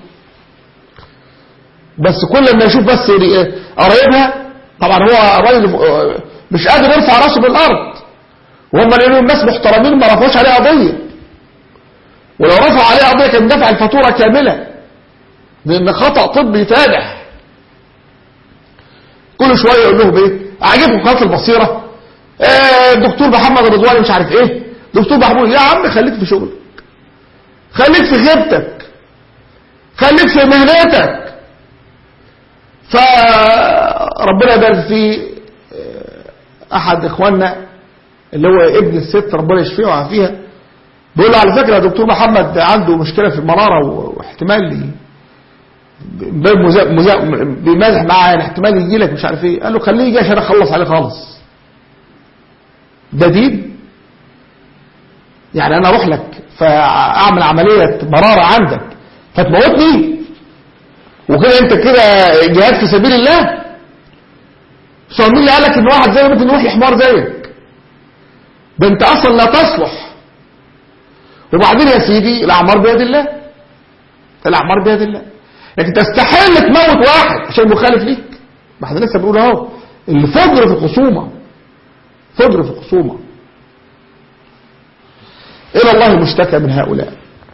بس كل ما يشوف بس قرايبها طبعا هو راجل مش قادر يرفع راسه من الارض وهم لانهم ناس محترمين ما رفعوش عليه قضيه ولو رفعوا عليه قضيه كان دفع الفاتوره كامله لان خطا طبي فادح كل شويه يقول لهم ايه اعجبكم قناه البصيره آه الدكتور محمد رضواني مش عارف ايه دكتور محمود يا عم خليك في شغلك خليك في غيبتك خليك في مهنتك فربنا يبارك في احد اخواننا اللي هو ابن الست ربنا يشفيه ويعافيها بيقول له على فكره يا دكتور محمد عنده مشكله في المراره واحتمال بيمازح معاه يعني احتمال يجي لك مش عارف ايه قال له خليه يجي عشان اخلص عليه خالص ده دين يعني انا اروح لك فاعمل عمليه مراره عندك فتموتني وكده انت كده جهاد في سبيل الله سواء مين اللي قال لك ان واحد زي ممكن يروح لحمار زيك ده انت اصلا لا تصلح وبعدين يا سيدي الاعمار بيد الله الاعمار بيد الله لكن تستحيل تموت واحد عشان مخالف ليك ما احنا لسه بنقول اهو الفجر في الخصومه فجر في الخصومه الى الله مشتكى من هؤلاء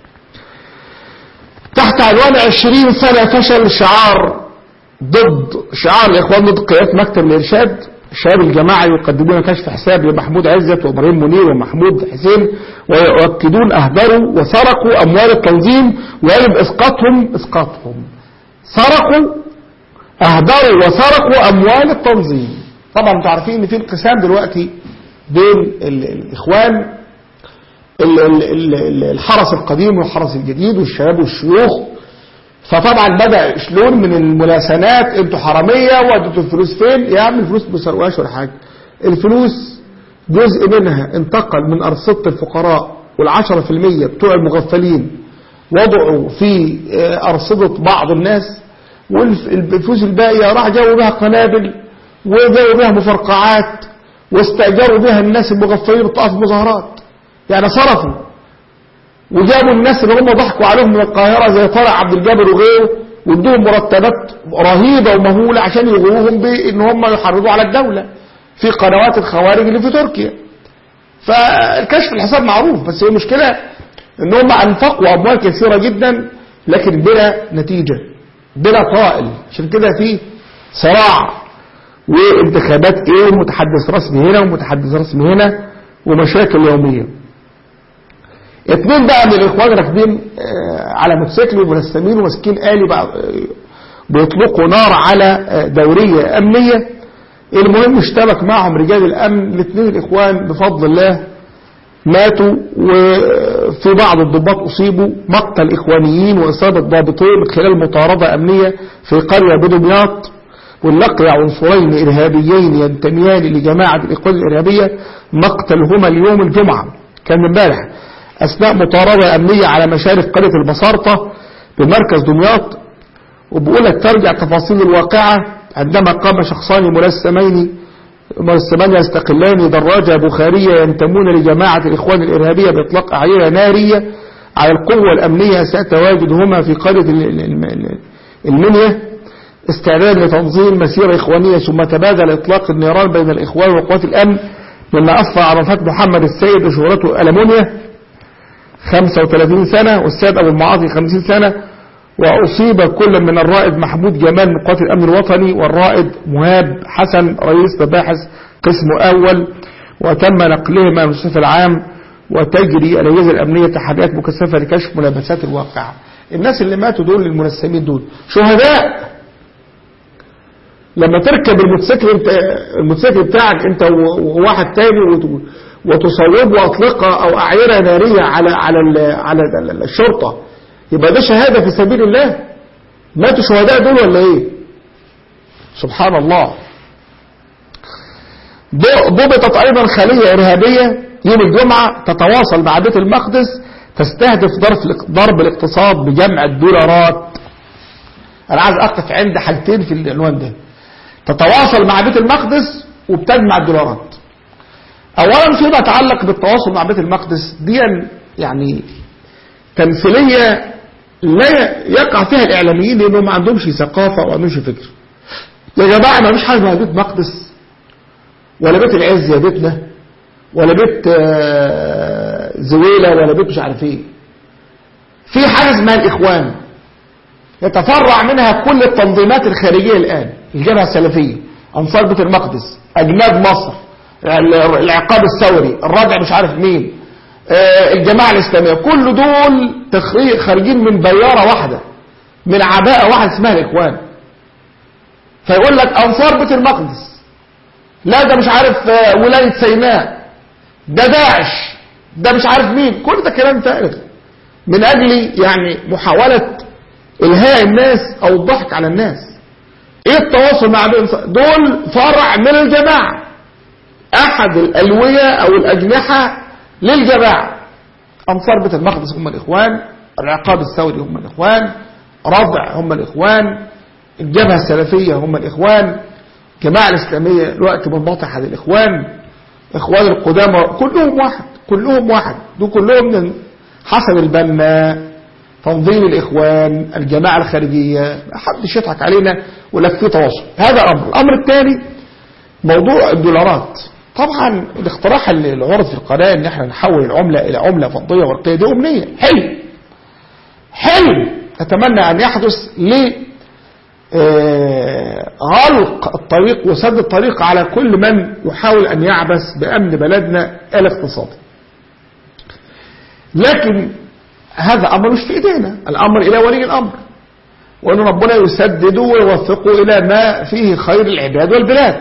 تحت عنوان عشرين سنة فشل شعار ضد شعار الإخوان ضد قيادة مكتب الإرشاد الشباب الجماعي يقدمون كشف حساب لمحمود عزت وإبراهيم منير ومحمود حسين ويؤكدون أهدروا وسرقوا أموال التنظيم ويجب إسقاطهم إسقاطهم سرقوا أهدروا وسرقوا أموال التنظيم طبعا انتوا عارفين ان في انقسام دلوقتي بين ال- الإخوان ال- ال- ال- الحرس القديم والحرس الجديد والشباب والشيوخ فطبعا بدأ شلون من الملاسنات انتوا حرامية وديتوا الفلوس فين يا عم الفلوس ما سرقوهاش ولا حاجة الفلوس جزء منها انتقل من أرصدة الفقراء والعشرة في المية بتوع المغفلين وضعوا في آه، أرصدة بعض الناس والفلوس الباقية راح جابوا بها قنابل وجابوا بها مفرقعات واستأجروا بها الناس المغفلين بتقف مظاهرات يعني صرفوا وجابوا الناس اللي هم ضحكوا عليهم من القاهرة زي طارق عبد الجابر وغيره وادوهم مرتبات رهيبة ومهولة عشان يغروهم بان هم يحرضوا على الدولة في قنوات الخوارج اللي في تركيا فالكشف الحساب معروف بس هي المشكلة ان هم انفقوا اموال كثيرة جدا لكن بلا نتيجة بلا طائل عشان كده في صراع وانتخابات ايه ومتحدث رسمي هنا ومتحدث رسمي هنا ومشاكل يومية اتنين بقى من الاخوان راكبين آه، على موتوسيكل وملثمين وماسكين آلي بقى آه، بيطلقوا نار على آه، دورية أمنية المهم اشتبك معهم رجال الأمن الاثنين الإخوان بفضل الله ماتوا وفي بعض الضباط أصيبوا مقتل إخوانيين وإصابة ضابطين من خلال مطاردة أمنية في قرية بدمياط واللقي عنصرين إرهابيين ينتميان لجماعة الإخوان الإرهابية مقتلهما اليوم الجمعة كان امبارح أثناء مطاردة أمنية على مشارف قرية البصارطة بمركز دمياط وبقول لك ترجع تفاصيل الواقعة عندما قام شخصان ملثمين ملثمان يستقلان دراجة بخارية ينتمون لجماعة الإخوان الإرهابية بإطلاق أعينة نارية على القوة الأمنية ستواجدهما في قرية ال- ال- ال- المنيا استعداد لتنظيم مسيرة إخوانية ثم تبادل إطلاق النيران بين الإخوان وقوات الأمن مما أثر على وفاة محمد السيد وشهرته ألمونيا 35 سنة والسيد أبو المعاطي 50 سنة وأصيب كل من الرائد محمود جمال من قوات الأمن الوطني والرائد مهاب حسن رئيس مباحث قسم أول وتم نقلهما من المستشفى العام وتجري الأجهزة الأمنية تحريات مكثفة لكشف ملابسات الواقعة الناس اللي ماتوا دول الملثمين دول شهداء لما تركب الموتوسيكل انت الموتوسيكل بتاعك انت و- وواحد تاني وت- وتصوبوا اطلقه او اعيره ناريه على على ال- على ال- الشرطه يبقى ده شهاده في سبيل الله ماتوا شهداء دول ولا ايه سبحان الله ضبطت ايضا خلية ارهابية يوم الجمعة تتواصل مع بيت المقدس تستهدف ضرب ضرب الاقتصاد بجمع الدولارات انا عايز اقف عند حاجتين في العنوان ده تتواصل مع بيت المقدس وبتجمع الدولارات اولا فيما يتعلق بالتواصل مع بيت المقدس دي يعني تمثيلية لا يقع فيها الاعلاميين لانهم ما عندهمش ثقافة وما عندهمش فكر يا جماعة ما فيش حاجة اسمها بيت مقدس ولا بيت العز يا بيتنا ولا بيت آه، زويلة ولا بيت مش عارف ايه في حاجة اسمها الاخوان يتفرع منها كل التنظيمات الخارجية الآن الجبهة السلفية أنصار بيت المقدس أجناد مصر العقاب الثوري الرادع مش عارف مين آه، الجماعة الإسلامية كل دول تخريج خارجين من بيارة واحدة من عباءة واحدة اسمها الإخوان فيقول لك أنصار بيت المقدس لا ده مش عارف آه، ولاية سيناء ده داعش ده مش عارف مين كل ده كلام فارغ من أجل يعني محاولة إلهاء الناس أو الضحك على الناس إيه التواصل مع دول فرع من الجماعة أحد الألوية أو الأجنحة للجماعة أنصار بيت المقدس هم الإخوان العقاب الثوري هم الإخوان رضع هم الإخوان الجبهة السلفية هم الإخوان الجماعة الإسلامية الوقت منبطح هذه الإخوان إخوان القدامى كلهم واحد كلهم واحد دول كلهم من حسن البنا تنظيم الإخوان الجماعة الخارجية حدش يضحك علينا ولا في تواصل هذا أمر الأمر الثاني موضوع الدولارات طبعا الاقتراح اللي عرض في القناة ان احنا نحول العملة الى عملة فضية ورقية دي امنية حلو حلو اتمنى ان يحدث ل آه، غلق الطريق وسد الطريق على كل من يحاول ان يعبث بامن بلدنا الاقتصادي لكن هذا أمر مش في إيدينا الأمر إلى ولي الأمر وأن ربنا يسدده ويوفقه إلى ما فيه خير العباد والبلاد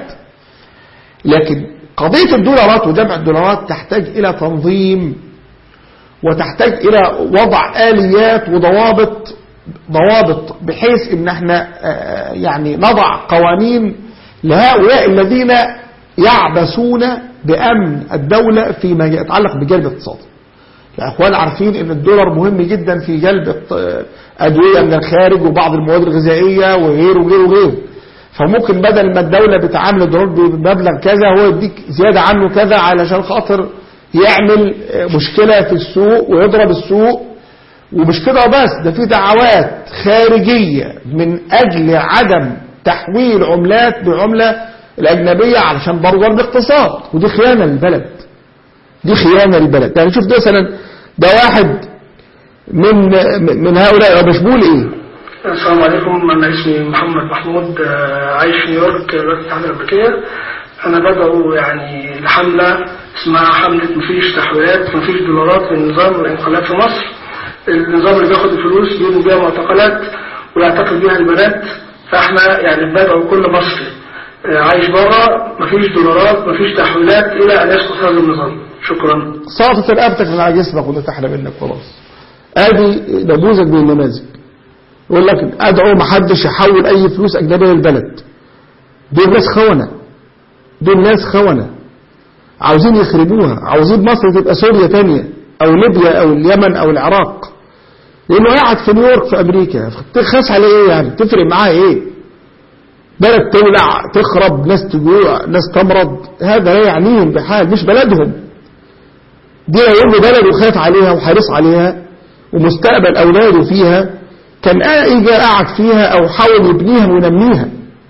لكن قضية الدولارات وجمع الدولارات تحتاج إلى تنظيم وتحتاج إلى وضع آليات وضوابط ضوابط بحيث ان احنا آه، يعني نضع قوانين لهؤلاء الذين يعبثون بأمن الدولة فيما يتعلق بجانب الاقتصادي يا اخوان عارفين ان الدولار مهم جدا في جلب ادويه من الخارج وبعض المواد الغذائيه وغيره وغيره وغيره فممكن بدل ما الدوله بتعامل الدولار بمبلغ كذا هو يديك زياده عنه كذا علشان خاطر يعمل مشكله في السوق ويضرب السوق ومش كده بس ده في دعوات خارجيه من اجل عدم تحويل عملات بعمله الاجنبيه علشان برضه الاقتصاد ودي خيانه للبلد دي خيانة للبلد يعني شوف ده مثلا ده واحد من من هؤلاء مش بقول ايه السلام عليكم انا اسمي محمد محمود آه، عايش في نيويورك الولايات المتحده الامريكيه انا بدعو يعني لحمله اسمها حمله مفيش تحويلات مفيش دولارات للنظام والانقلاب في مصر النظام اللي بياخد الفلوس بيبني بيها معتقلات ويعتقل بيها البنات فاحنا يعني بدعو كل مصري آه، عايش بره مفيش دولارات مفيش تحويلات الى ان يسقط هذا النظام شكرا سقطت رقبتك من على جسمك ونفتحنا منك خلاص ادي نموذج من النماذج يقول لك ادعو ما حدش يحول اي فلوس اجنبيه للبلد دول ناس خونه دول ناس خونه عاوزين يخربوها عاوزين مصر تبقى سوريا تانية او ليبيا او اليمن او العراق لانه قاعد في نيويورك في امريكا تخاس عليه ايه يعني تفرق معاه ايه بلد تولع تخرب ناس تجوع ناس تمرض هذا لا يعنيهم بحال مش بلدهم دي يوم بلد وخاف عليها وحريص عليها ومستقبل أولاده فيها كان إجا قاعد فيها أو حاول يبنيها وينميها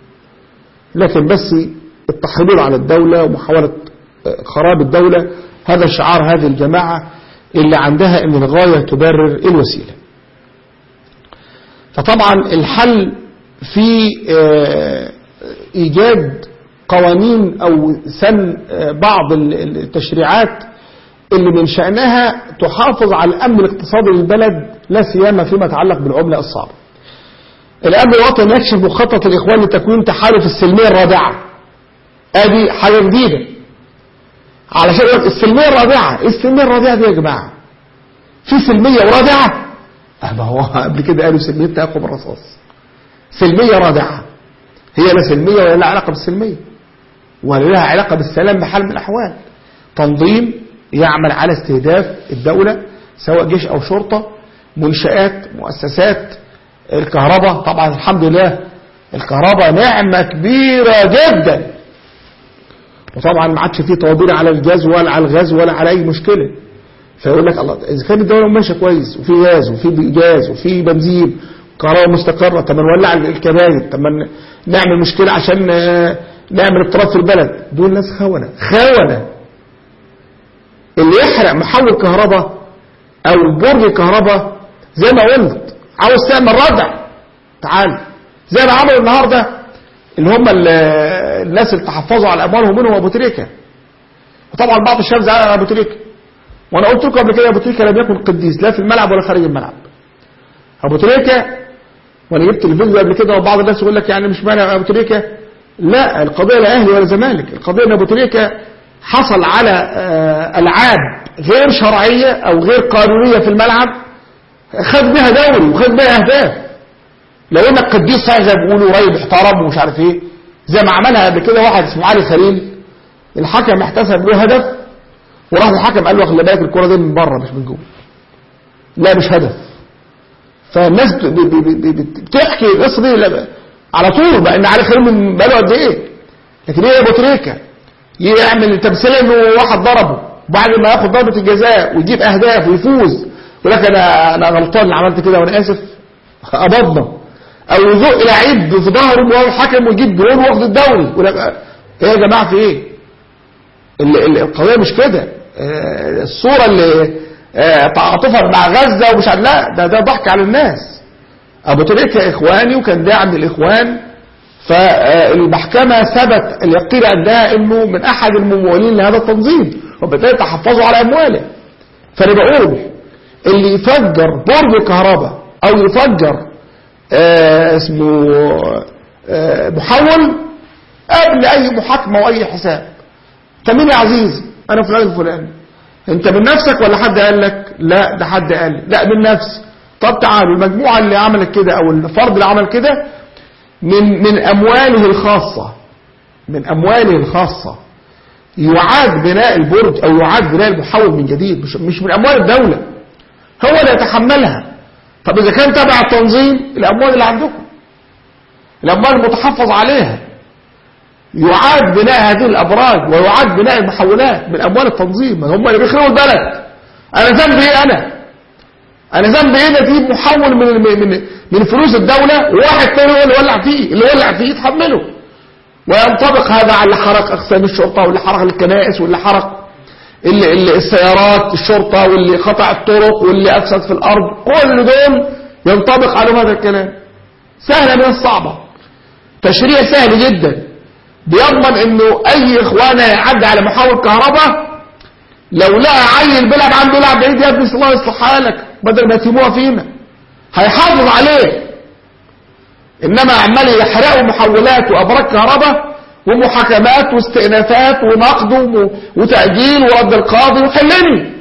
لكن بس التحرير على الدولة ومحاولة آه، خراب الدولة هذا شعار هذه الجماعة اللي عندها ان الغاية تبرر الوسيلة فطبعا الحل في آه، ايجاد قوانين او سن آه، بعض التشريعات اللي من شأنها تحافظ على الأمن الاقتصادي للبلد لا سيما فيما يتعلق بالعملة الصعبة الأمن الوطني يكشف مخطط الإخوان لتكوين تحالف السلمية الرابعة ادي حاجة جديدة علشان السلمية الرابعة ايه السلمية الرابعة دي يا جماعة في سلمية ورابعة أه، ما هو قبل كده قالوا سلمية تأخذ الرصاص سلمية رادعة هي لا سلمية ولا لها علاقة بالسلمية ولا لها علاقة بالسلام بحال من الأحوال تنظيم يعمل على استهداف الدولة سواء جيش أو شرطة منشآت مؤسسات الكهرباء طبعا الحمد لله الكهرباء نعمة كبيرة جدا وطبعا ما عادش فيه طوابير على الجاز ولا على الغاز ولا على أي مشكلة فيقول لك الله إذا كانت الدولة ماشية كويس وفي غاز وفي جاز وفي بنزين كهرباء مستقرة طب ما نولع الكباير طب ما نعمل مشكلة عشان آه، نعمل اضطراب في البلد دول ناس خونة خونة اللي يحرق محول كهرباء او برج كهرباء زي ما قلت عاوز تعمل ردع تعال زي ما عملوا النهارده اللي هم ال- الناس اللي تحفظوا على اموالهم منهم ابو تريكه وطبعا بعض الشباب زعل على ابو تريكه وانا قلت لكم قبل كده ابو تريكه لم يكن قديس لا في الملعب ولا خارج الملعب ابو تريكه وانا جبت الفيديو قبل كده وبعض الناس يقول لك يعني مش مانع ابو تريكه لا القضيه لا اهلي ولا زمالك القضيه ان ابو تريكه حصل على آه، العاب غير شرعيه او غير قانونيه في الملعب خد بها دوري وخد بها اهداف لو انك قديس صحيح زي ما بيقولوا قريب احترم ومش عارف ايه زي ما عملها قبل كده واحد اسمه علي خليل الحكم احتسب له هدف وراح الحكم قال له خلي بالك الكره دي من بره مش من جوه لا مش هدف فالناس ب- ب- ب- ب- ب- بتحكي القصه دي لا- على طول بقى ان علي خليل من بقاله قد ايه لكن ايه ابو تريكه يعمل تمثيل انه واحد ضربه وبعد ما ياخد ضربه الجزاء ويجيب اهداف ويفوز يقول لك انا انا غلطان اللي عملت كده وانا اسف قبضنا او يزق لعيب في ظهره وهو الحكم ويجيب جول واخد الدوري يقول لك ايه يا جماعه في ايه؟ ال- ال- القضيه مش كده آه، الصوره اللي آه، تعاطفا مع غزه ومش عارف- لا ده ده ضحك على الناس ابو تريكه اخواني وكان داعم للاخوان فالمحكمة ثبت اليقين عندها انه من احد الممولين لهذا التنظيم وبالتالي تحفظوا على امواله فانا بقول اللي يفجر برج كهرباء او يفجر آه اسمه آه محول قبل اي محاكمة واي حساب انت مين يا عزيز انا فلان الفلاني انت من نفسك ولا حد قال لك لا ده حد قال لي لا من نفسي طب تعالوا المجموعة اللي عملت كده او الفرد اللي عمل كده من من أمواله الخاصة من أمواله الخاصة يعاد بناء البرج أو يعاد بناء المحول من جديد مش, مش من أموال الدولة هو اللي يتحملها طب إذا كان تبع التنظيم الأموال اللي عندكم الأموال المتحفظ عليها يعاد بناء هذه الأبراج ويعاد بناء المحولات من أموال التنظيم هم اللي بيخربوا البلد أنا ذنبي إيه أنا انا ذنبي ايه نجيب محول من من من فلوس الدوله وواحد تاني هو اللي ولع فيه اللي ولع فيه يتحمله وينطبق هذا على اللي حرق اقسام الشرطه واللي حرق الكنائس واللي حرق اللي اللي السيارات الشرطه واللي قطع الطرق واللي افسد في الارض كل دول ينطبق عليهم هذا الكلام سهله من الصعبه تشريع سهل جدا بيضمن انه اي اخوانه يعدي على محول كهرباء لو لقى عيل بيلعب عنده لعب بعيد يا ابني الله يصلح حالك بدل ما يسيبوها فينا هيحافظ عليه انما عمال يحرقوا محولات وابراج كهرباء ومحاكمات واستئنافات ونقد وم- وتأجيل ورد القاضي وحلني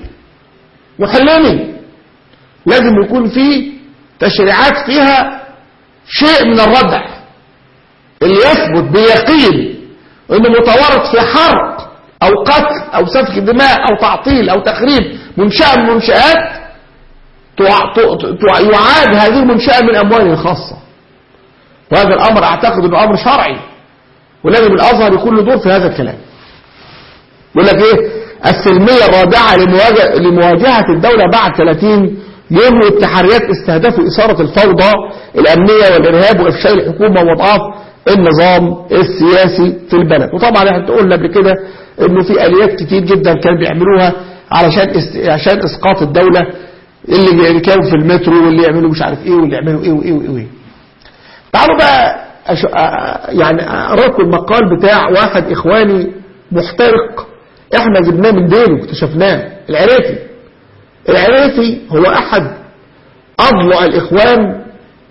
وحلني لازم يكون في تشريعات فيها شيء من الردع اللي يثبت بيقين انه متورط في حرق او قتل او سفك دماء او تعطيل او تخريب منشأة من المنشآت تع- ت- ت- يعاد هذه المنشأة من أمواله الخاصة وهذا الأمر أعتقد أنه أمر شرعي ولازم الأزهر يكون له دور في هذا الكلام يقول لك إيه السلمية الرادعة لمواجهة, لمواجهة الدولة بعد 30 يوم والتحريات استهدفوا إثارة الفوضى الأمنية والإرهاب وإفشال الحكومة وضعاف النظام السياسي في البلد وطبعا احنا قلنا قبل كده انه في اليات كتير جدا كانوا بيعملوها علشان است... عشان اسقاط الدوله اللي يركبوا في المترو واللي يعملوا مش عارف ايه واللي يعملوا ايه وايه وايه, وإيه. تعالوا بقى أش... آه يعني اراكم المقال بتاع واحد اخواني محترق احنا جبناه من دينه اكتشفناه العريفي العريفي هو احد اضلع الاخوان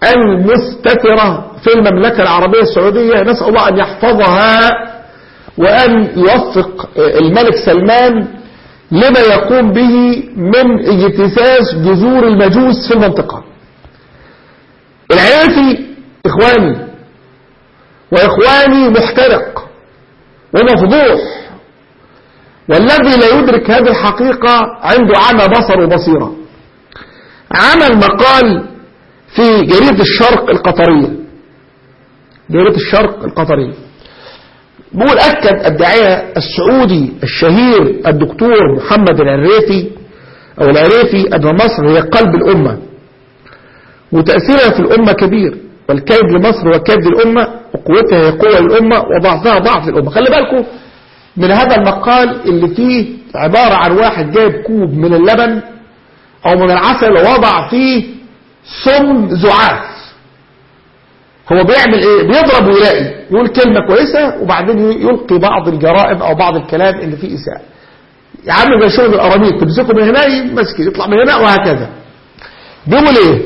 المستترة في المملكة العربية السعودية نسأل الله أن يحفظها وأن يوفق الملك سلمان لما يقوم به من اجتثاث جذور المجوس في المنطقة العيافي إخواني وإخواني محترق ومفضوح والذي لا يدرك هذه الحقيقة عنده عمى بصر وبصيرة عمل مقال في جريدة الشرق القطرية جريدة الشرق القطرية بيقول أكد الداعية السعودي الشهير الدكتور محمد العريفي أو العريفي أن مصر هي قلب الأمة وتأثيرها في الأمة كبير والكيد لمصر وكيد الأمة وقوتها هي قوة الأمة وضعفها ضعف الأمة خلي بالكم من هذا المقال اللي فيه عبارة عن واحد جايب كوب من اللبن أو من العسل ووضع فيه سم زعاف هو بيعمل ايه بيضرب ويلاقي يقول كلمة كويسة وبعدين يلقي بعض الجرائم او بعض الكلام اللي فيه اساءة يعمل زي شغل الاراميط تمسكه من هنا يمسك يطلع من هنا وهكذا بيقول ايه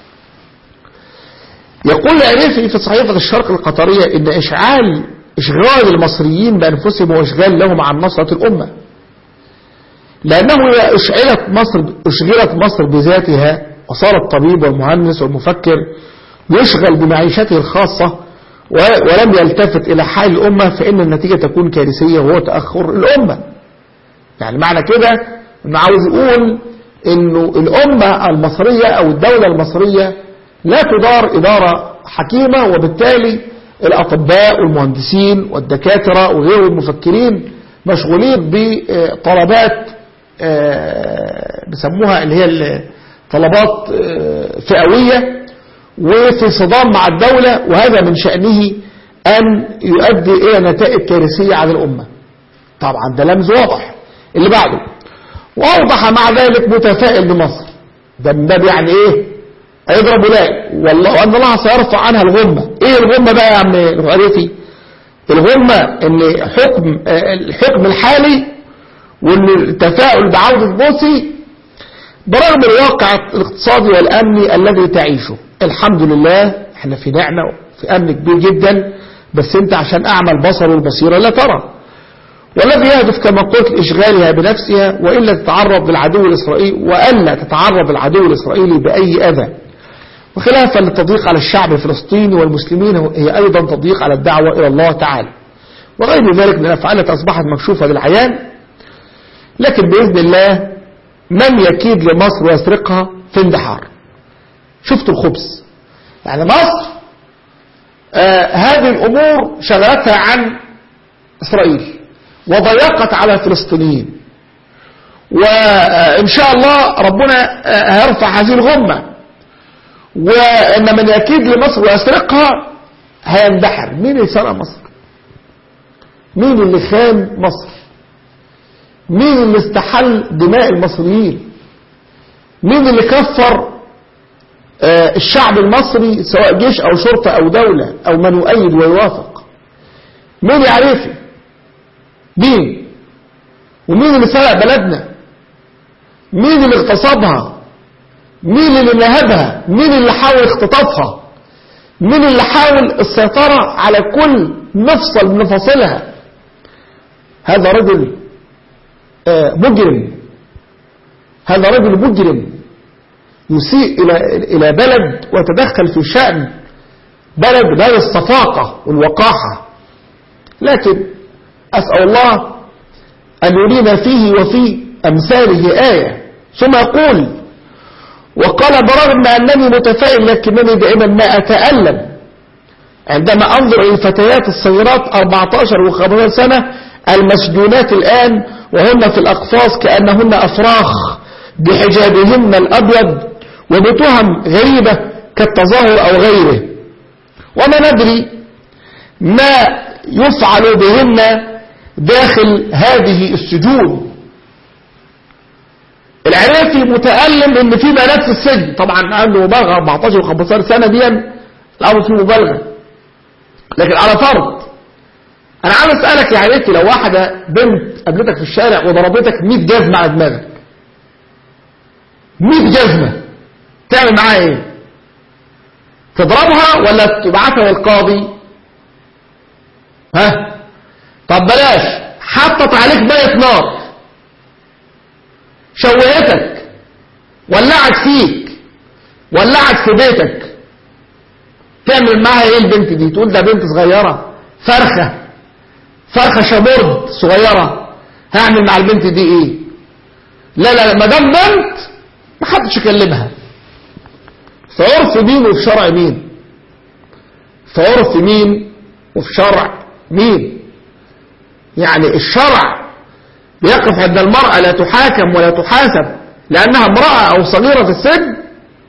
يقول العريفي في صحيفة الشرق القطرية ان اشعال اشغال المصريين بانفسهم واشغال لهم عن نصرة الامة لانه اذا اشعلت مصر اشغلت مصر بذاتها وصار الطبيب والمهندس والمفكر يشغل بمعيشته الخاصة ولم يلتفت إلى حال الأمة فإن النتيجة تكون كارثية وهو تأخر الأمة يعني معنى كده أنه عاوز يقول أنه الأمة المصرية أو الدولة المصرية لا تدار إدارة حكيمة وبالتالي الأطباء والمهندسين والدكاترة وغير المفكرين مشغولين بطلبات بيسموها اللي هي طلبات فئوية وفي صدام مع الدولة وهذا من شأنه أن يؤدي إلى نتائج كارثية على الأمة طبعا ده لمز واضح اللي بعده وأوضح مع ذلك متفائل بمصر ده من باب يعني إيه هيضرب ولاء والله أن الله سيرفع عنها الغمة إيه الغمة بقى يا عم الغريفي الغمة إن حكم الحكم الحالي وإن التفاؤل بعودة بوسي برغم الواقع الاقتصادي والأمني الذي تعيشه الحمد لله احنا في نعمة في أمن كبير جدا بس انت عشان أعمى البصر والبصيرة لا ترى والذي يهدف كما قلت لإشغالها بنفسها وإلا تتعرض للعدو الإسرائيلي وألا تتعرض العدو الإسرائيلي بأي أذى وخلافا للتضييق على الشعب الفلسطيني والمسلمين هي أيضا تضييق على الدعوة إلى الله تعالى وغير ذلك من الأفعال التي أصبحت مكشوفة للعيان لكن بإذن الله من يكيد لمصر ويسرقها في اندحار شفتوا الخبز يعني مصر آه هذه الأمور شغلتها عن إسرائيل وضيقت على الفلسطينيين وإن شاء الله ربنا آه هيرفع هذه الغمة وإن من يكيد لمصر ويسرقها هيندحر مين اللي سرق مصر مين اللي خان مصر مين اللي استحل دماء المصريين مين اللي كفر آه الشعب المصري سواء جيش او شرطة او دولة او من يؤيد ويوافق مين يعرفه مين ومين اللي سرق بلدنا مين اللي اغتصبها مين اللي نهبها مين اللي حاول اختطافها مين اللي حاول السيطرة على كل مفصل من مفاصلها هذا رجل آه مجرم هذا رجل مجرم يسيء إلى إلى بلد ويتدخل في شأن بلد بلد الصفاقة والوقاحة لكن أسأل الله أن يرينا فيه وفي أمثاله آية ثم يقول وقال برغم أنني متفائل لكنني دائما ما أتألم عندما أنظر إلى الفتيات الصغيرات 14 و15 سنة المسجونات الآن وهن في الأقفاص كأنهن أفراخ بحجابهن الأبيض وبتهم غريبة كالتظاهر أو غيره وما ندري ما يفعل بهن داخل هذه السجون العراقي متألم ان في بنات في السجن طبعا عنده مبالغة 14 و15 سنة دي الامر فيه مبالغة لكن على فرض انا عاوز اسألك يا عريتي لو واحدة بنت قابلتك في الشارع وضربتك 100 جزمة على دماغك 100 جزمة تعمل معاها ايه تضربها ولا تبعتها للقاضي ها طب بلاش حطت عليك مية نار شوهتك ولعت فيك ولعت في بيتك تعمل معاها ايه البنت دي تقول ده بنت صغيرة فرخة فرخة شمرد صغيرة هعمل مع البنت دي ايه لا لا لا ما دام بنت ما حدش يكلمها في عرف مين وفي شرع مين في عرف مين وفي شرع مين يعني الشرع بيقف عند المرأة لا تحاكم ولا تحاسب لأنها امرأة أو صغيرة في السن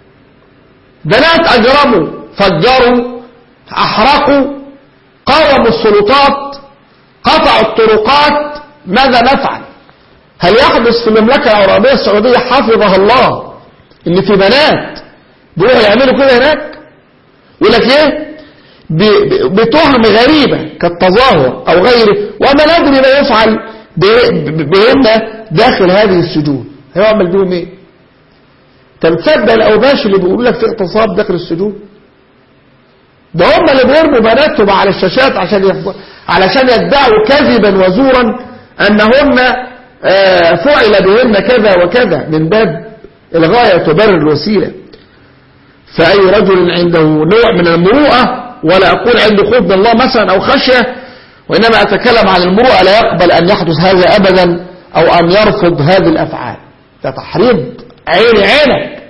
بنات أجرموا فجروا أحرقوا قاوموا السلطات قطعوا الطرقات ماذا نفعل هل يحدث في المملكة العربية السعودية حفظها الله ان في بنات بيروحوا يعملوا كده هناك يقول لك ايه ب- ب- بتهم غريبة كالتظاهر او غيره وما ندري ما يفعل ب- ب- بهن داخل هذه السجون هيعمل بيهم ايه طب تصدق الاوباش اللي بيقولوا لك في اغتصاب داخل السجون ده هم اللي بيرموا بناتهم على الشاشات عشان يف... علشان يدعوا كذبا وزورا انهن آه، فعل بهن كذا وكذا من باب الغاية تبرر الوسيلة فأي رجل عنده نوع من المروءة ولا أقول عنده خوف من الله مثلا أو خشية وإنما أتكلم عن المروءة لا يقبل أن يحدث هذا أبدا أو أن يرفض هذه الأفعال ده تحريض عين عينك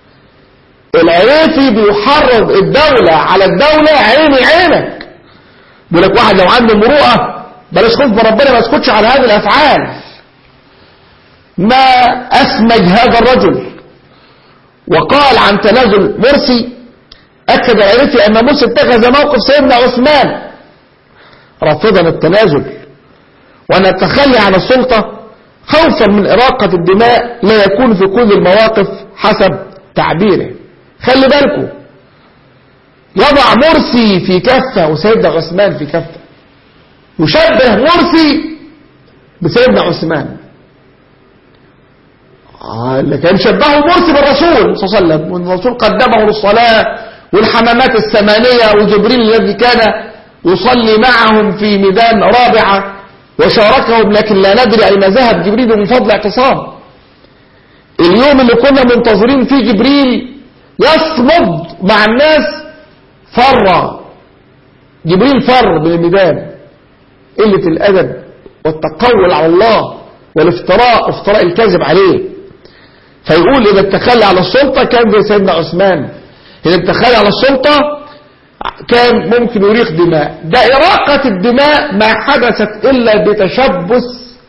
العريفي بيحرض الدولة على الدولة عين عينك بيقول لك واحد لو عنده مروءة بلاش خوف من ربنا ما يسكتش على هذه الأفعال ما أسمج هذا الرجل وقال عن تنازل مرسي أكد العريفي أن مرسي اتخذ موقف سيدنا عثمان رافضا التنازل وأن التخلي عن السلطة خوفا من إراقة الدماء لا يكون في كل المواقف حسب تعبيره خلي بالكم يضع مرسي في كفة وسيدنا عثمان في كفة يشبه مرسي بسيدنا عثمان آه، اللي كان شبهه مرسي بالرسول صلى الله عليه وسلم وان الرسول قدمه للصلاة والحمامات الثمانية وجبريل الذي كان يصلي معهم في ميدان رابعة وشاركهم لكن لا ندري أين ذهب جبريل من فضل اعتصام اليوم اللي كنا منتظرين فيه جبريل يصمد مع الناس فر جبريل فر من الميدان قلة الأدب والتقول على الله والافتراء افتراء الكذب عليه فيقول إذا التخلي على السلطة كان زي سيدنا عثمان إذا التخلي على السلطة كان ممكن يريق دماء ده إراقة الدماء ما حدثت إلا بتشبث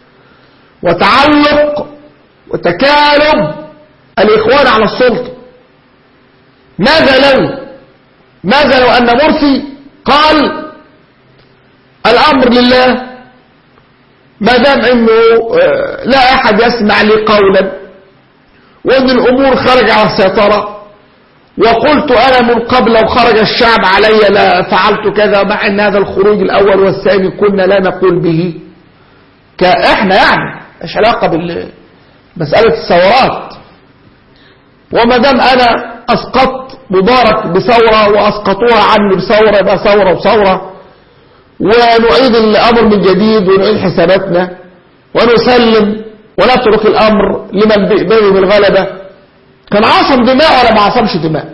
وتعلق وتكالب الإخوان على السلطة ماذا لو ماذا لو أن مرسي قال الأمر لله ما دام انه آه، لا احد يسمع لي قولا وان الامور خرج عن السيطرة وقلت انا من قبل لو خرج الشعب علي لا فعلت كذا مع ان هذا الخروج الاول والثاني كنا لا نقول به كاحنا يعني مش علاقة بالمسألة الثورات وما دام انا اسقطت مبارك بثورة واسقطوها عني بثورة يبقى ثورة وثورة ونعيد الأمر من جديد ونعيد حساباتنا ونسلم ونترك الأمر لمن بيده بالغلبة كان عصم دماء ولا ما عصمش دماء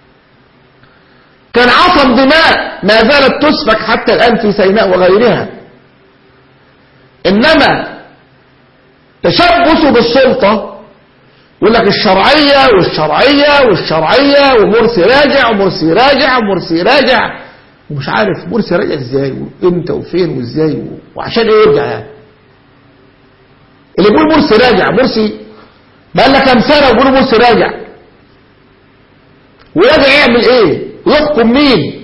كان عصم دماء ما زالت تسفك حتى الآن في سيناء وغيرها إنما تشبث بالسلطة يقول لك الشرعية والشرعية والشرعية ومرسي راجع ومرسي راجع ومرسي راجع ومش عارف مرسي راجع ازاي وامتى وفين وازاي و... وعشان ايه يرجع يعني اللي بيقول مرسي راجع مرسي بقى لك كام سنه وبيقولوا مرسي راجع وراجع يعمل ايه يحكم مين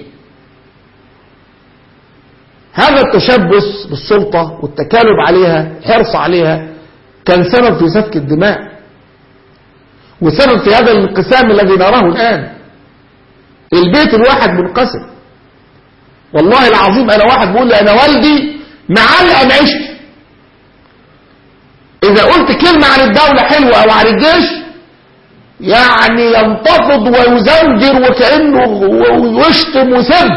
هذا التشبث بالسلطة والتكالب عليها حرص عليها كان سبب في سفك الدماء وسبب في هذا الانقسام الذي نراه الآن البيت الواحد منقسم والله العظيم انا واحد بيقول لي انا والدي معلق عن عشت اذا قلت كلمة عن الدولة حلوة او عن الجيش يعني ينتفض ويزوجر وكأنه ويشتم وسب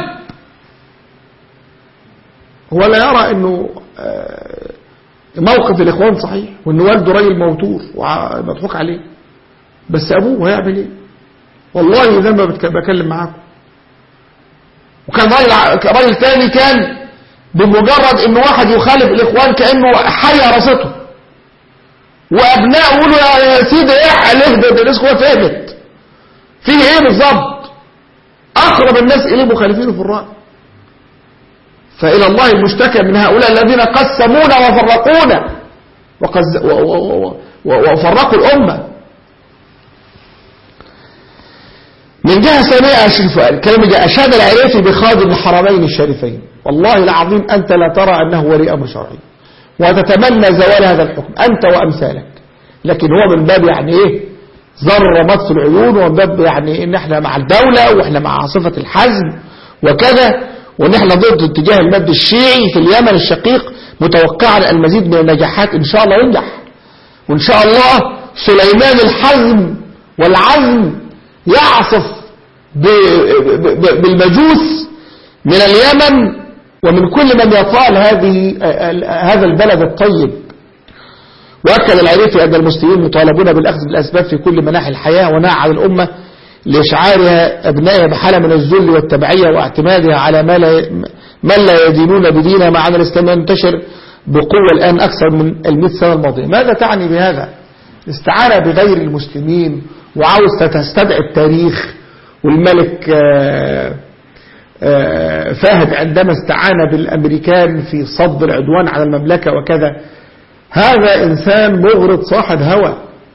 هو لا يرى انه آه، موقف الاخوان صحيح وان والده راجل موتور ومضحوك عليه بس ابوه هيعمل ايه والله زي ما بتك- بكلم معاكم وكان راجل ع- راجل تاني كان بمجرد ان واحد يخالف الاخوان كانه حي راسته وابنائه يقولوا يا يا سيدي ايه عليه ده ده الناس كلها فهمت فيه ايه بالظبط اقرب الناس اليه مخالفينه في الراي فالى الله المشتكى من هؤلاء الذين قسمونا وفرقونا وقز و و و و وفرقوا الامه من جهة ثانية أشرف الكلام جاء أشاد العريفي بخادم الحرمين الشريفين والله العظيم أنت لا ترى أنه ولي أمر شرعي وتتمنى زوال هذا الحكم أنت وأمثالك لكن هو من باب يعني إيه ذر مطف العيون ومن باب يعني إن إحنا مع الدولة وإحنا مع صفة الحزم وكذا وإن إحنا ضد اتجاه المد الشيعي في اليمن الشقيق متوقعا المزيد من النجاحات إن شاء الله ينجح وإن شاء الله سليمان الحزم والعزم يعصف ب- ب- ب- بالمجوس من اليمن ومن كل من يطال هذه هذا البلد الطيب وأكد العريفي أن المسلمين مطالبون بالأخذ بالأسباب في كل مناحي الحياة ونهى عن الأمة لإشعارها أبنائها بحالة من الذل والتبعية واعتمادها على ما لا من لا يدينون بدينها مع أن الإسلام ينتشر بقوة الآن أكثر من المئة سنة الماضية ماذا تعني بهذا؟ استعانة بغير المسلمين وعاوز تستدعي التاريخ والملك آه، آه، فهد عندما استعان بالأمريكان في صد العدوان على المملكة وكذا هذا إنسان مغرض صاحب هوى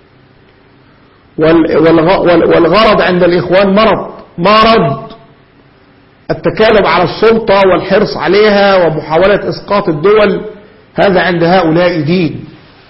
وال- والغ- وال- والغرض عند الإخوان مرض مرض التكالب على السلطة والحرص عليها ومحاولة إسقاط الدول هذا عند هؤلاء دين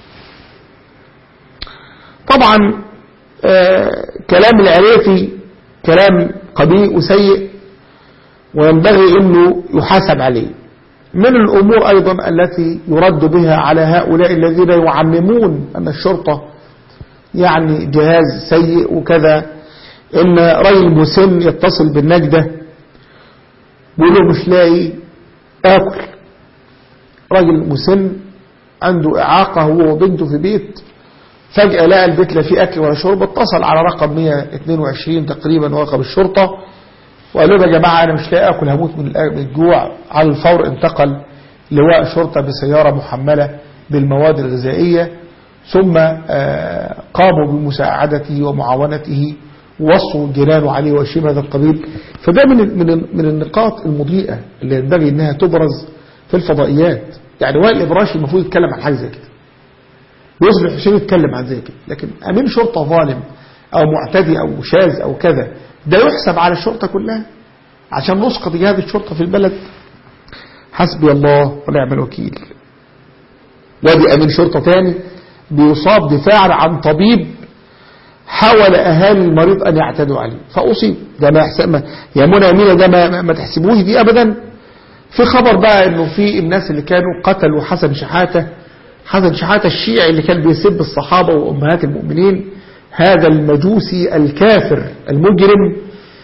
طبعا آه، كلام العريفي كلام قبيح وسيء وينبغي انه يحاسب عليه من الامور ايضا التي يرد بها على هؤلاء الذين يعممون ان الشرطة يعني جهاز سيء وكذا ان رجل مسن يتصل بالنجدة بيقول له مش لاقي اكل راجل مسن عنده اعاقة هو وبنته في بيت فجأة لقى البيت لا فيه أكل ولا شرب اتصل على رقم 122 تقريبا رقم الشرطة وقال لهم يا جماعة أنا مش لاقي أكل هموت من الأ- من الجوع على الفور انتقل لواء شرطة بسيارة محملة بالمواد الغذائية ثم آه، قاموا بمساعدته ومعاونته ووصوا جيرانه عليه وشيم هذا القبيل فده من ال- من ال- من النقاط المضيئة اللي ينبغي انها تبرز في الفضائيات يعني وائل الابراشي المفروض يتكلم عن حاجه زي كده يوسف الحسين يتكلم عن زي كده لكن امين شرطه ظالم او معتدي او شاذ او كذا ده يحسب على الشرطه كلها عشان نسقط جهاز الشرطه في البلد حسبي الله ونعم الوكيل وادي امين شرطه تاني بيصاب دفاعا عن طبيب حاول اهالي المريض ان يعتدوا عليه فاصيب ده ما يحسب ما يا منى يمينة ده ما, ما تحسبوش دي ابدا في خبر بقى انه في الناس اللي كانوا قتلوا حسن شحاته حسن شحاته الشيعي اللي كان بيسب الصحابه وامهات المؤمنين هذا المجوسي الكافر المجرم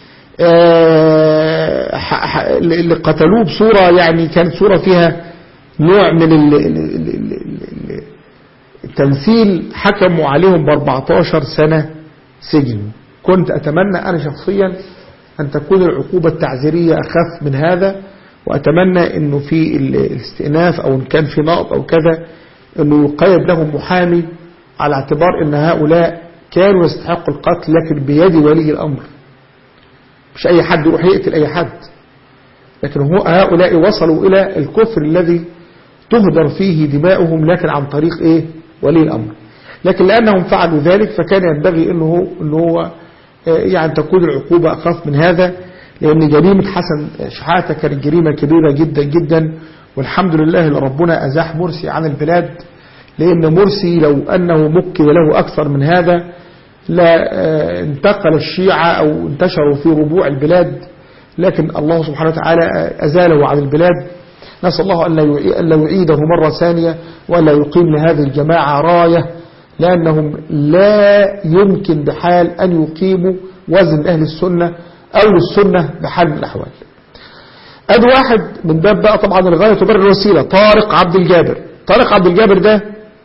آه، ح- ح- اللي قتلوه بصوره يعني كانت صوره فيها نوع من ال- ال- ال- ال- ال- التمثيل حكموا عليهم ب 14 سنه سجن كنت اتمنى انا شخصيا أن تكون العقوبة التعزيرية أخف من هذا وأتمنى أنه في ال- الاستئناف أو إن كان في نقط أو كذا أنه يقيد لهم محامي على اعتبار أن هؤلاء كانوا يستحقوا القتل لكن بيد ولي الأمر مش أي حد يروح يقتل أي حد لكن هو هؤلاء وصلوا إلى الكفر الذي تهدر فيه دماؤهم لكن عن طريق إيه ولي الأمر لكن لأنهم فعلوا ذلك فكان ينبغي أنه, إنه هو آه، يعني تكون العقوبة أخف من هذا لأن جريمة حسن شحاتة كانت جريمة كبيرة جدا جدا والحمد لله اللي ربنا أزاح مرسي عن البلاد لأن مرسي لو أنه مكن له أكثر من هذا لا آه، انتقل الشيعة أو انتشروا في ربوع البلاد لكن الله سبحانه وتعالى أزاله عن البلاد نسأل الله أن لا يعي- أن لا يعيده مرة ثانية وألا يقيم لهذه الجماعة راية لأنهم لا يمكن بحال أن يقيموا وزن أهل السنة أو السنة بحال من الأحوال أد واحد من باب بقى طبعا الغاية تبرر الوسيلة طارق عبد الجابر طارق عبد الجابر ده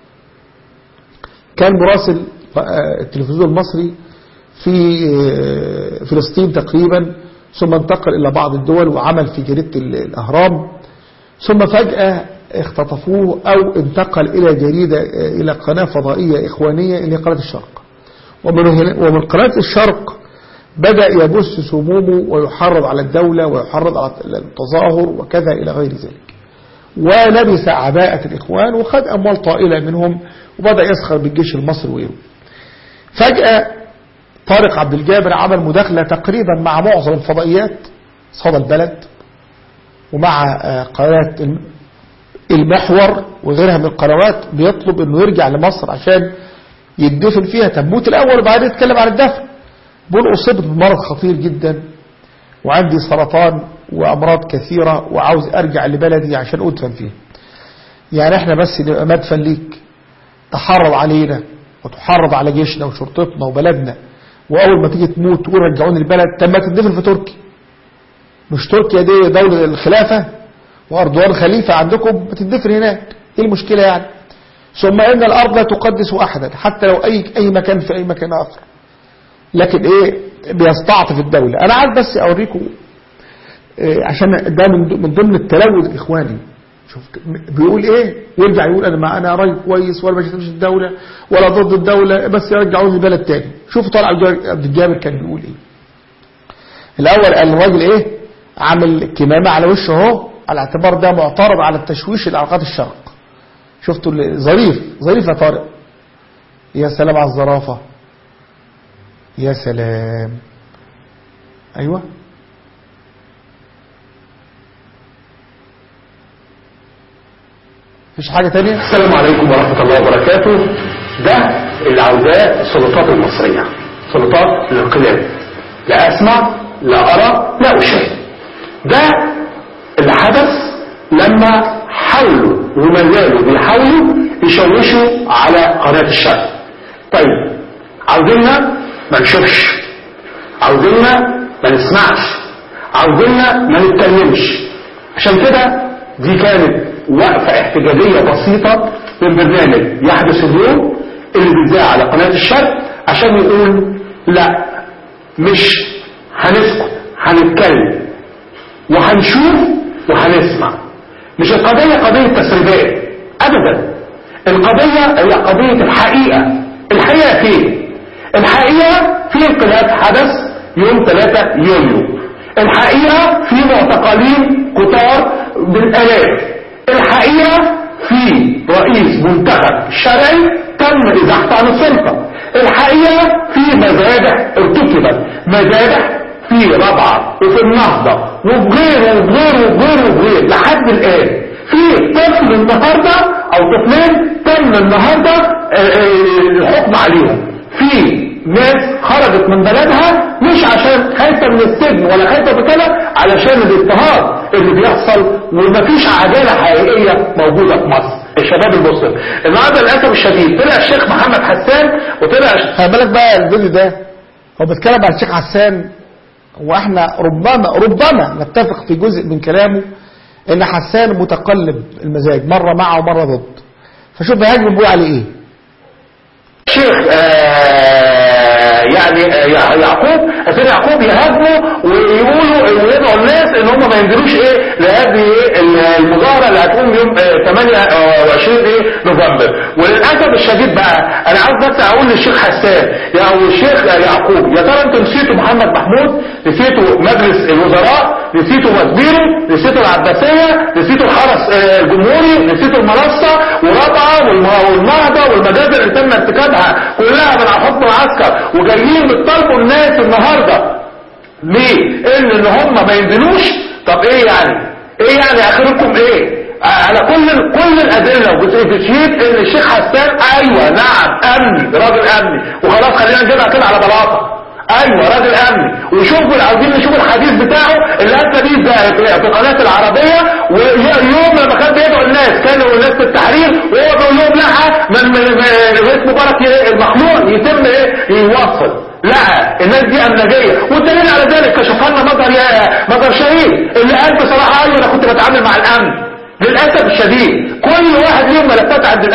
كان مراسل آه، التلفزيون المصري في آه، فلسطين تقريبا ثم انتقل إلى بعض الدول وعمل في جريدة ال- الأهرام ثم فجأة اختطفوه أو انتقل إلى جريدة إلى قناة فضائية إخوانية اللي هي قناة الشرق ومن, هنا ومن قناة الشرق بدأ يبث سمومه ويحرض على الدولة ويحرض على التظاهر وكذا إلى غير ذلك ولبس عباءة الإخوان وخد أموال طائلة منهم وبدأ يسخر بالجيش المصري وغيره فجأة طارق عبد الجابر عمل مداخلة تقريبا مع معظم الفضائيات صدى البلد ومع آه، قناة الم- المحور وغيرها من القنوات بيطلب انه يرجع لمصر عشان يدفن فيها تموت الاول وبعدين يتكلم عن الدفن بقول اصبت بمرض خطير جدا وعندي سرطان وامراض كثيرة وعاوز ارجع لبلدي عشان ادفن فيها يعني احنا بس نبقى مدفن ليك تحرض علينا وتحرض على جيشنا وشرطتنا وبلدنا واول ما تيجي تموت تقول رجعوني البلد طب ما تدفن في تركيا مش تركيا دي دولة الخلافة واردوان خليفة عندكم بتدفن هناك ايه المشكلة يعني ثم ان الارض لا تقدس احدا حتى لو اي اي مكان في اي مكان اخر لكن ايه بيستعطف الدولة انا عايز بس اوريكم إيه عشان ده من من ضمن التلوث الاخواني شوف بيقول ايه يرجع يقول انا ما انا راجل كويس ولا بشتمش الدولة ولا ضد الدولة بس يرجعوني البلد تاني شوفوا طالع عبد الجابر كان بيقول ايه الاول قال الراجل ايه عامل كمامة على وشه اهو على اعتبار ده معترض على التشويش العلاقات الشرق شفتوا اللي- ظريف ظريف يا طارق يا سلام على الظرافة يا سلام ايوه مفيش حاجة تانية السلام عليكم ورحمة الله وبركاته ده اللي عاوزاه السلطات المصرية سلطات الانقلاب لا أسمع لا أرى لا أشاهد ده اللي حدث لما حاولوا وما زالوا بيحاولوا يشوشوا على قناة الشرق طيب عاوزيننا ما نشوفش عاوزيننا ما نسمعش عاوزيننا ما نتكلمش عشان كده دي كانت وقفة احتجاجية بسيطة من برنامج يحدث اليوم اللي بيذاع على قناة الشرق عشان يقول لا مش هنسكت هنتكلم وهنشوف وهنسمع مش القضية قضية تسريبات أبدا القضية هي قضية الحقيقة الحقيقة فين الحقيقة في انقلاب حدث يوم 3 يوليو الحقيقة في معتقلين كتار بالآلاف الحقيقة في رئيس منتخب شرعي تم إزاحته عن السلطة الحقيقة في مذابح ارتكبت مذابح في ربعة وفي النهضة وفي غيره وفي غيره وفي غيره وفي غيره لحد الآن في طفل النهاردة أو طفلين تم النهاردة آه، آه، الحكم عليهم في ناس خرجت من بلدها مش عشان خايفة من السجن ولا خايفة بكده علشان الاضطهاد اللي بيحصل ومفيش عدالة حقيقية موجودة في مصر الشباب المسلم النهارده للاسف الشديد طلع الشيخ محمد حسان وطلع خلي بالك بقى الفيديو ده هو بيتكلم عن الشيخ حسان واحنا ربما ربما نتفق في جزء من كلامه ان حسان متقلب المزاج مرة مع ومرة ضد فشوف بيهاجم بيقول عليه ايه الشيخ آه يعني آه يع- يعقوب سيدنا يعقوب يهاجموا ويقولوا ويدعوا الناس ان هم ما ينزلوش ايه لهذه المظاهره اللي هتقوم يوم آه 28 ايه نوفمبر وللاسف الشديد بقى انا عاوز بس اقول للشيخ حسان يا او الشيخ آه يعقوب يا ترى انتوا نسيتوا محمد محمود نسيتوا مجلس الوزراء نسيتوا مسبيرو نسيتوا العباسيه نسيتوا الحرس آه الجمهوري نسيتوا المنصه ورابعه والم- والنهضه والمجازر اللي تم ارتكابها كلها من حكم العسكر وجايين بيطالبوا الناس النهارده ليه؟ ان ان هم ما ينزلوش طب ايه يعني؟ ايه يعني اخركم ايه؟ آه، على كل كل الادله وبتشهد ان الشيخ حسان ايوه نعم امني راجل امني وخلاص خلينا نجيبها كده على بلاطه ايوه راجل امني وشوفوا عاوزين نشوف الحديث بتاعه اللي انت بيه ده في في قناه العربيه ويوم لما كان بيدعو الناس كانوا الناس في التحرير وهو بيقول لهم لا من من من- رئيس مبارك ي- المخلوع يتم ايه يوصل لا الناس دي امنجيه والدليل على ذلك كشف لنا مظهر يا مظهر شهيد اللي قال بصراحه ايوه انا كنت بتعامل مع الامن للاسف الشديد كل واحد ليه ملفات عند الامن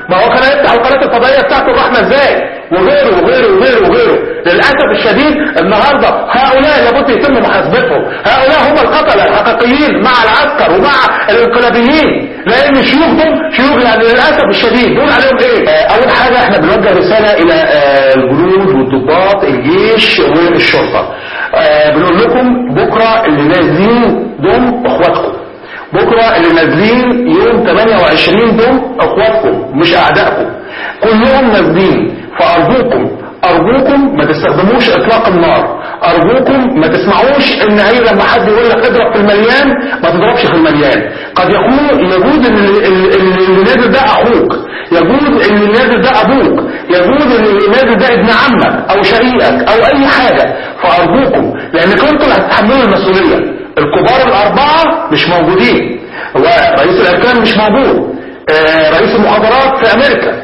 ما هو كان يفتح القناه الفضائيه بتاعته الرحمه ازاي وغيره وغيره وغيره وغيره للاسف الشديد النهارده هؤلاء لابد يتم محاسبتهم هؤلاء هم القتله الحقيقيين مع العسكر ومع الانقلابيين لان شيوخ دول شيوخ يعني للاسف الشديد دول عليهم ايه آه، اول حاجه احنا بنوجه رساله الى آه، الجنود والضباط الجيش والشرطه آه، بنقول لكم بكره اللي نازلين دول اخواتكم بكرة اللي نازلين يوم 28 دول اخواتكم مش اعدائكم كلهم نازلين فارجوكم ارجوكم ما تستخدموش اطلاق النار ارجوكم ما تسمعوش ان هي لما حد يقول لك اضرب في المليان ما تضربش في المليان قد يكون يجوز ان اللي, اللي اللي نازل ده اخوك يجوز ان اللي نازل ده ابوك يجوز ان اللي نازل ده ابن عمك او شقيقك او اي حاجة فارجوكم لانكم انتوا اللي هتتحملوا المسؤولية الكبار الأربعة مش موجودين ورئيس الأركان مش موجود آه، رئيس المخابرات في أمريكا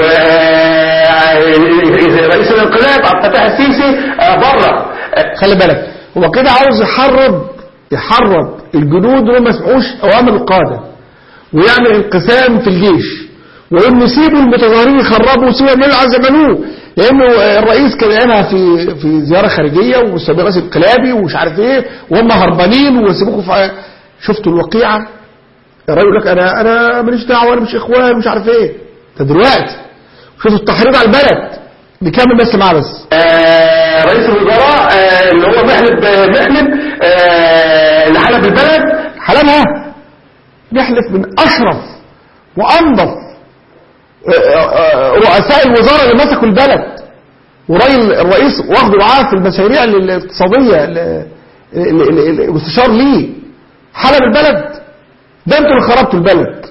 ورئيس الانقلاب عبد الفتاح السيسي آه، بره آه، خلي بالك هو كده عاوز يحرض يحرض الجنود وما يسمعوش اوامر القاده ويعمل انقسام في الجيش وانه سيبوا المتظاهرين يخربوا وسيبوا يعملوا اللي عايز يعملوه لانه الرئيس كان قايلها في في زياره خارجيه والسابق رئيس انقلابي ومش عارف ايه وهم هربانين وسيبوكم في شفتوا الوقيعه الراجل يقول لك انا انا ماليش دعوه انا مش اخوان مش عارف ايه ده دلوقتي شفتوا التحريض على البلد نكمل بس معاه بس آه، رئيس الوزراء آه، اللي هو محلب آه، محلب آه، اللي حلب البلد حلمها نحلف من أشرف وأنظف آه، آه، رؤساء الوزارة اللي مسكوا البلد ورأي الرئيس واخده معاه في المشاريع الاقتصادية ال- ال- ال- المستشار ليه حلب البلد ده انتوا اللي خربتوا البلد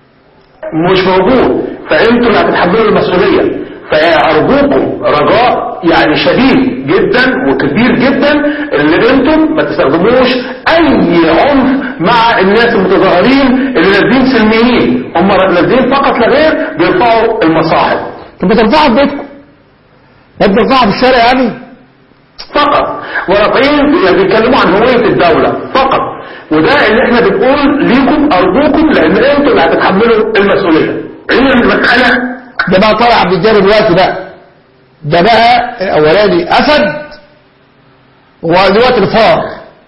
مش موجود فانتوا اللي هتتحملوا المسؤوليه فارجوكم رجاء يعني شديد جدا وكبير جدا اللي انتم ما تستخدموش اي عنف مع الناس المتظاهرين اللي نازلين سلميين هم نازلين فقط لا غير بيرفعوا المصاحف طب ما ترفعوا في بيتكم ما ترفعوا في الشارع يعني فقط ورافعين بيتكلموا عن هويه الدوله فقط وده اللي احنا بنقول ليكم ارجوكم لان انتوا اللي هتتحملوا المسؤوليه هي المساله ده بقى طالع عبد الجابر دلوقتي بقى ده بقى الاولاني اسد ودلوقتي الفار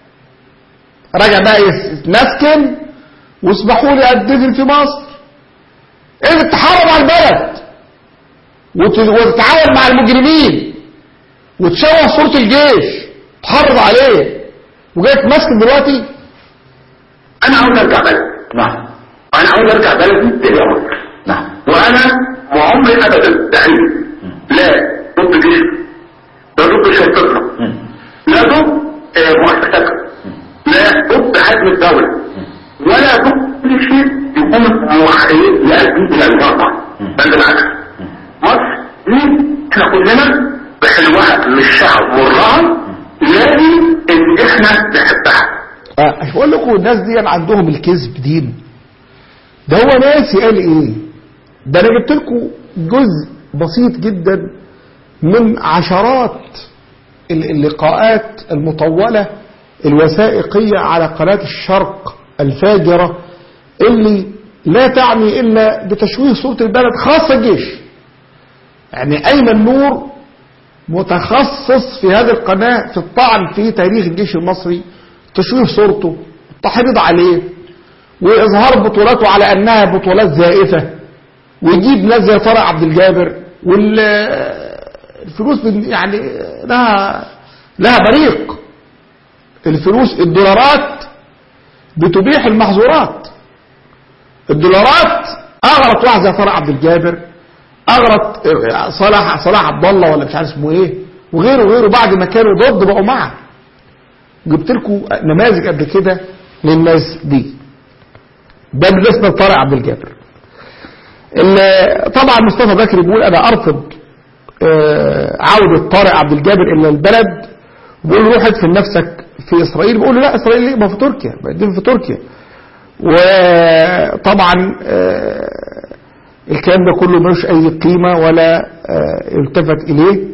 رجع بقى يتمسكن واسمحوا لي ادفن في مصر ايه تحرم على البلد وت- وتتعاون مع المجرمين وتشوه صورة الجيش تحرض عليه وجاي تمسكن دلوقتي انا عاوز ارجع بلد نعم انا عاوز ارجع بلدي لليوم نعم وانا ما عمري ابدا دعيت لا ضد جيش لا ضد شرطتنا لا ضد آه، مؤسساتنا لا ضد حجم الدولة ولا ضد كل شيء يكون موحدين يؤدي الى الوضع بل بالعكس مصر دي احنا كلنا بحلوها للشعب والرعب لازم ان احنا نحبها اه مش بقول لكم الناس دي عندهم الكذب دين ده هو ناسي قال ايه ده انا جبت لكم جزء بسيط جدا من عشرات ال- اللقاءات المطولة الوثائقية على قناة الشرق الفاجرة اللي لا تعني إلا بتشويه صورة البلد خاصة الجيش يعني أيمن نور متخصص في هذه القناة في الطعن في تاريخ الجيش المصري تشويه صورته التحريض عليه وإظهار بطولاته على أنها بطولات زائفة ويجيب ناس زي طارق عبد الجابر والفلوس بن- يعني لها لها بريق الفلوس الدولارات بتبيح المحظورات الدولارات اغرت واحد زي طارق عبد الجابر اغرت صلاح صلاح عبد الله ولا مش عارف اسمه ايه وغيره وغيره بعد ما كانوا ضد بقوا معه جبت لكم نماذج قبل كده للناس دي ده بالنسبه لطارق عبد الجابر ال- طبعا مصطفى بكري بيقول انا ارفض آه، عودة طارق عبد الجابر الى البلد بيقول له روح ادفن نفسك في اسرائيل بيقول له لا اسرائيل ليه ما في تركيا بقدم في تركيا وطبعا آه، الكلام ده كله ملوش اي قيمة ولا آه، يلتفت اليه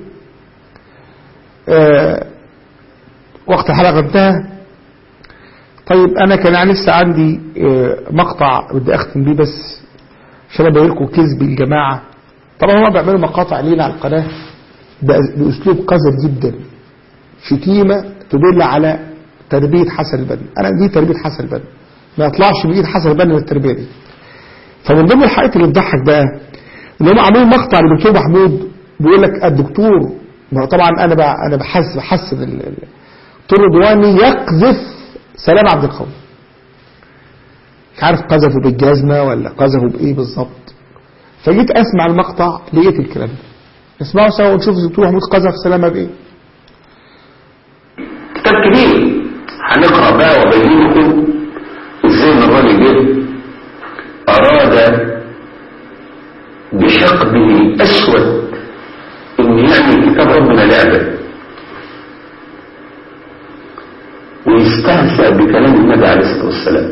آه، وقت الحلقة انتهى طيب انا كان يعني لسه عندي آه، مقطع بدي اختم بيه بس عشان ابين لكم كذب الجماعه طبعا هم بيعملوا مقاطع لينا على القناه بأ- باسلوب قذر جدا شتيمه تدل على تربيه حسن البنا انا دي تربيه حسن البنا ما يطلعش بايد حسن البنا من التربيه دي فمن ضمن الحاجات اللي تضحك بقى ان هم عاملين مقطع للدكتور محمود بيقول لك الدكتور ما هو طبعا انا بقى انا بحس بحسن ال- ال- الدكتور رضواني يقذف سلام عبد القوي مش عارف قذفه بالجزمه ولا قذفه بايه بالظبط فجيت اسمع المقطع لقيت الكلام ده نسمعه سوا ونشوف الدكتور محمود قذف سلامه بايه كتاب كبير هنقرا بقى وابين لكم ازاي ان الراجل ده اراد بحقده الاسود ان يعمل كتاب ربنا لعبه ويستهزأ بكلام النبي عليه الصلاه والسلام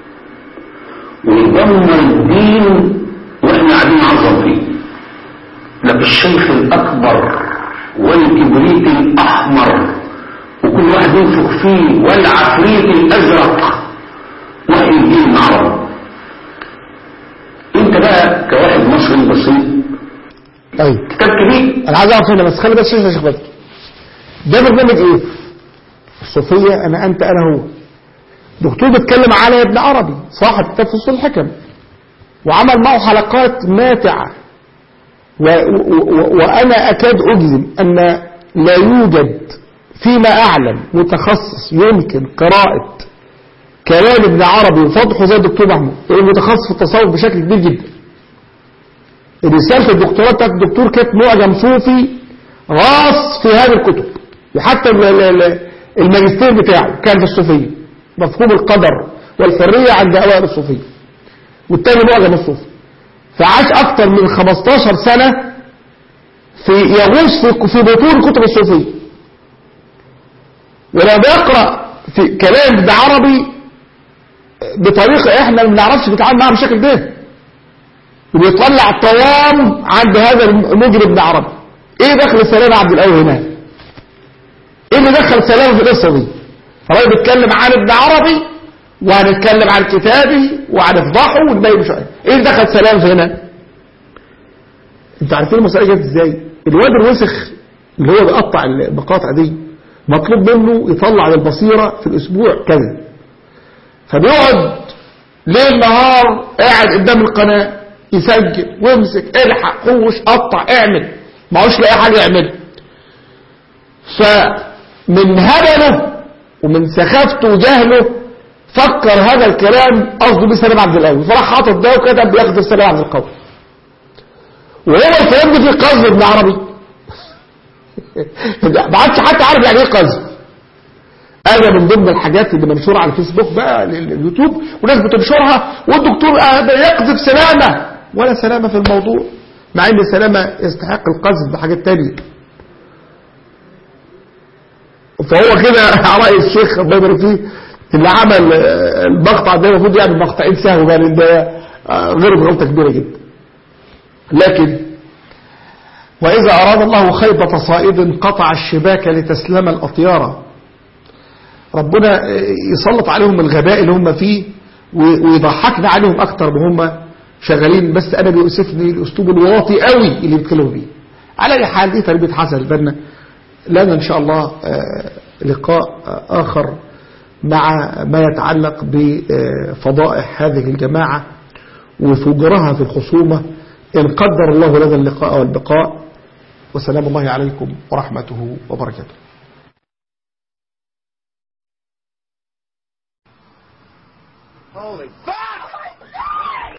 ويدمر الدين واحنا قاعدين نعظم فيه لك الشيخ الاكبر والكبريت الاحمر وكل واحد ينفخ فيه والعفريت الازرق وحي الدين العربي انت بقى كواحد مصري بسيط ايوه كتاب كبير انا عايز اعرف هنا بس خلي بس يا شيخ بدر ده برنامج ايه الصوفيه انا انت انا هو دكتور بيتكلم على ابن عربي صاحب كتاب فصول الحكم وعمل معه حلقات ماتعه و و و وانا اكاد اجزم ان لا يوجد فيما اعلم متخصص يمكن قراءه كلام ابن عربي وفضحه زي الدكتور محمود لانه متخصص في التصوف بشكل كبير جدا رسالة الدكتوراه بتاعت الدكتور كانت معجم صوفي غاص في هذه الكتب وحتى ال- ال- ال- الماجستير بتاعه كان في الصوفية مفهوم القدر والحرية عند أوائل الصوفية والتاني معجم الصوفي فعاش أكتر من 15 سنة في يغوص في في بطون كتب الصوفية ولما بيقرأ في كلام ابن عربي بطريقة احنا ما بنعرفش نتعامل معاها بالشكل ده وبيطلع طوام عند هذا المجرم ابن عربي ايه دخل سلام عبد القوي هنا ايه اللي دخل سلام في القصه دي الراجل بيتكلم عن ابن عربي وهنتكلم عن كتابه وهنفضحه ونبين مش عارف. ايه اللي دخل سلام في هنا انتوا عارفين المسألة جت ازاي الواد الوسخ اللي هو بيقطع المقاطع دي مطلوب منه يطلع للبصيرة في الاسبوع كذا فبيقعد ليل نهار قاعد قدام القناة يسجل ويمسك الحق حوش قطع اعمل ما هوش لاقي حاجة يعملها فمن هبله ومن سخافته وجهله فكر هذا الكلام قصده بيه سلام عبد القوي فراح حاطط ده وكتب بياخد سلام عبد القوي وهو الكلام ده فيه قذف ابن عربي ما عادش حتى عارف يعني ايه قذف هذا من ضمن الحاجات اللي منشورة على الفيسبوك بقى اليوتيوب وناس بتنشرها والدكتور هذا يقذف سلامة ولا سلامة في الموضوع مع ان سلامة يستحق القذف بحاجات تانية فهو كده على رأي الشيخ الله يبارك فيه اللي عمل آه، المقطع ده المفروض يعمل مقطعين سهو بقى لان ده آه، غلط غلطة كبيرة جدا لكن وإذا أراد الله خيبة صائد قطع الشباك لتسلم الأطيار ربنا يسلط عليهم الغباء اللي هم فيه ويضحكنا عليهم أكتر ما هم شغالين بس أنا بيؤسفني الأسلوب الواطي قوي اللي بيتكلموا بيه على أي حال دي تربية حسن البنا لنا إن شاء الله آه، لقاء آه، آخر مع ما يتعلق بفضائح هذه الجماعة وفجرها في الخصومة إن قدر الله لنا اللقاء والبقاء وسلام الله عليكم ورحمته وبركاته Holy fuck!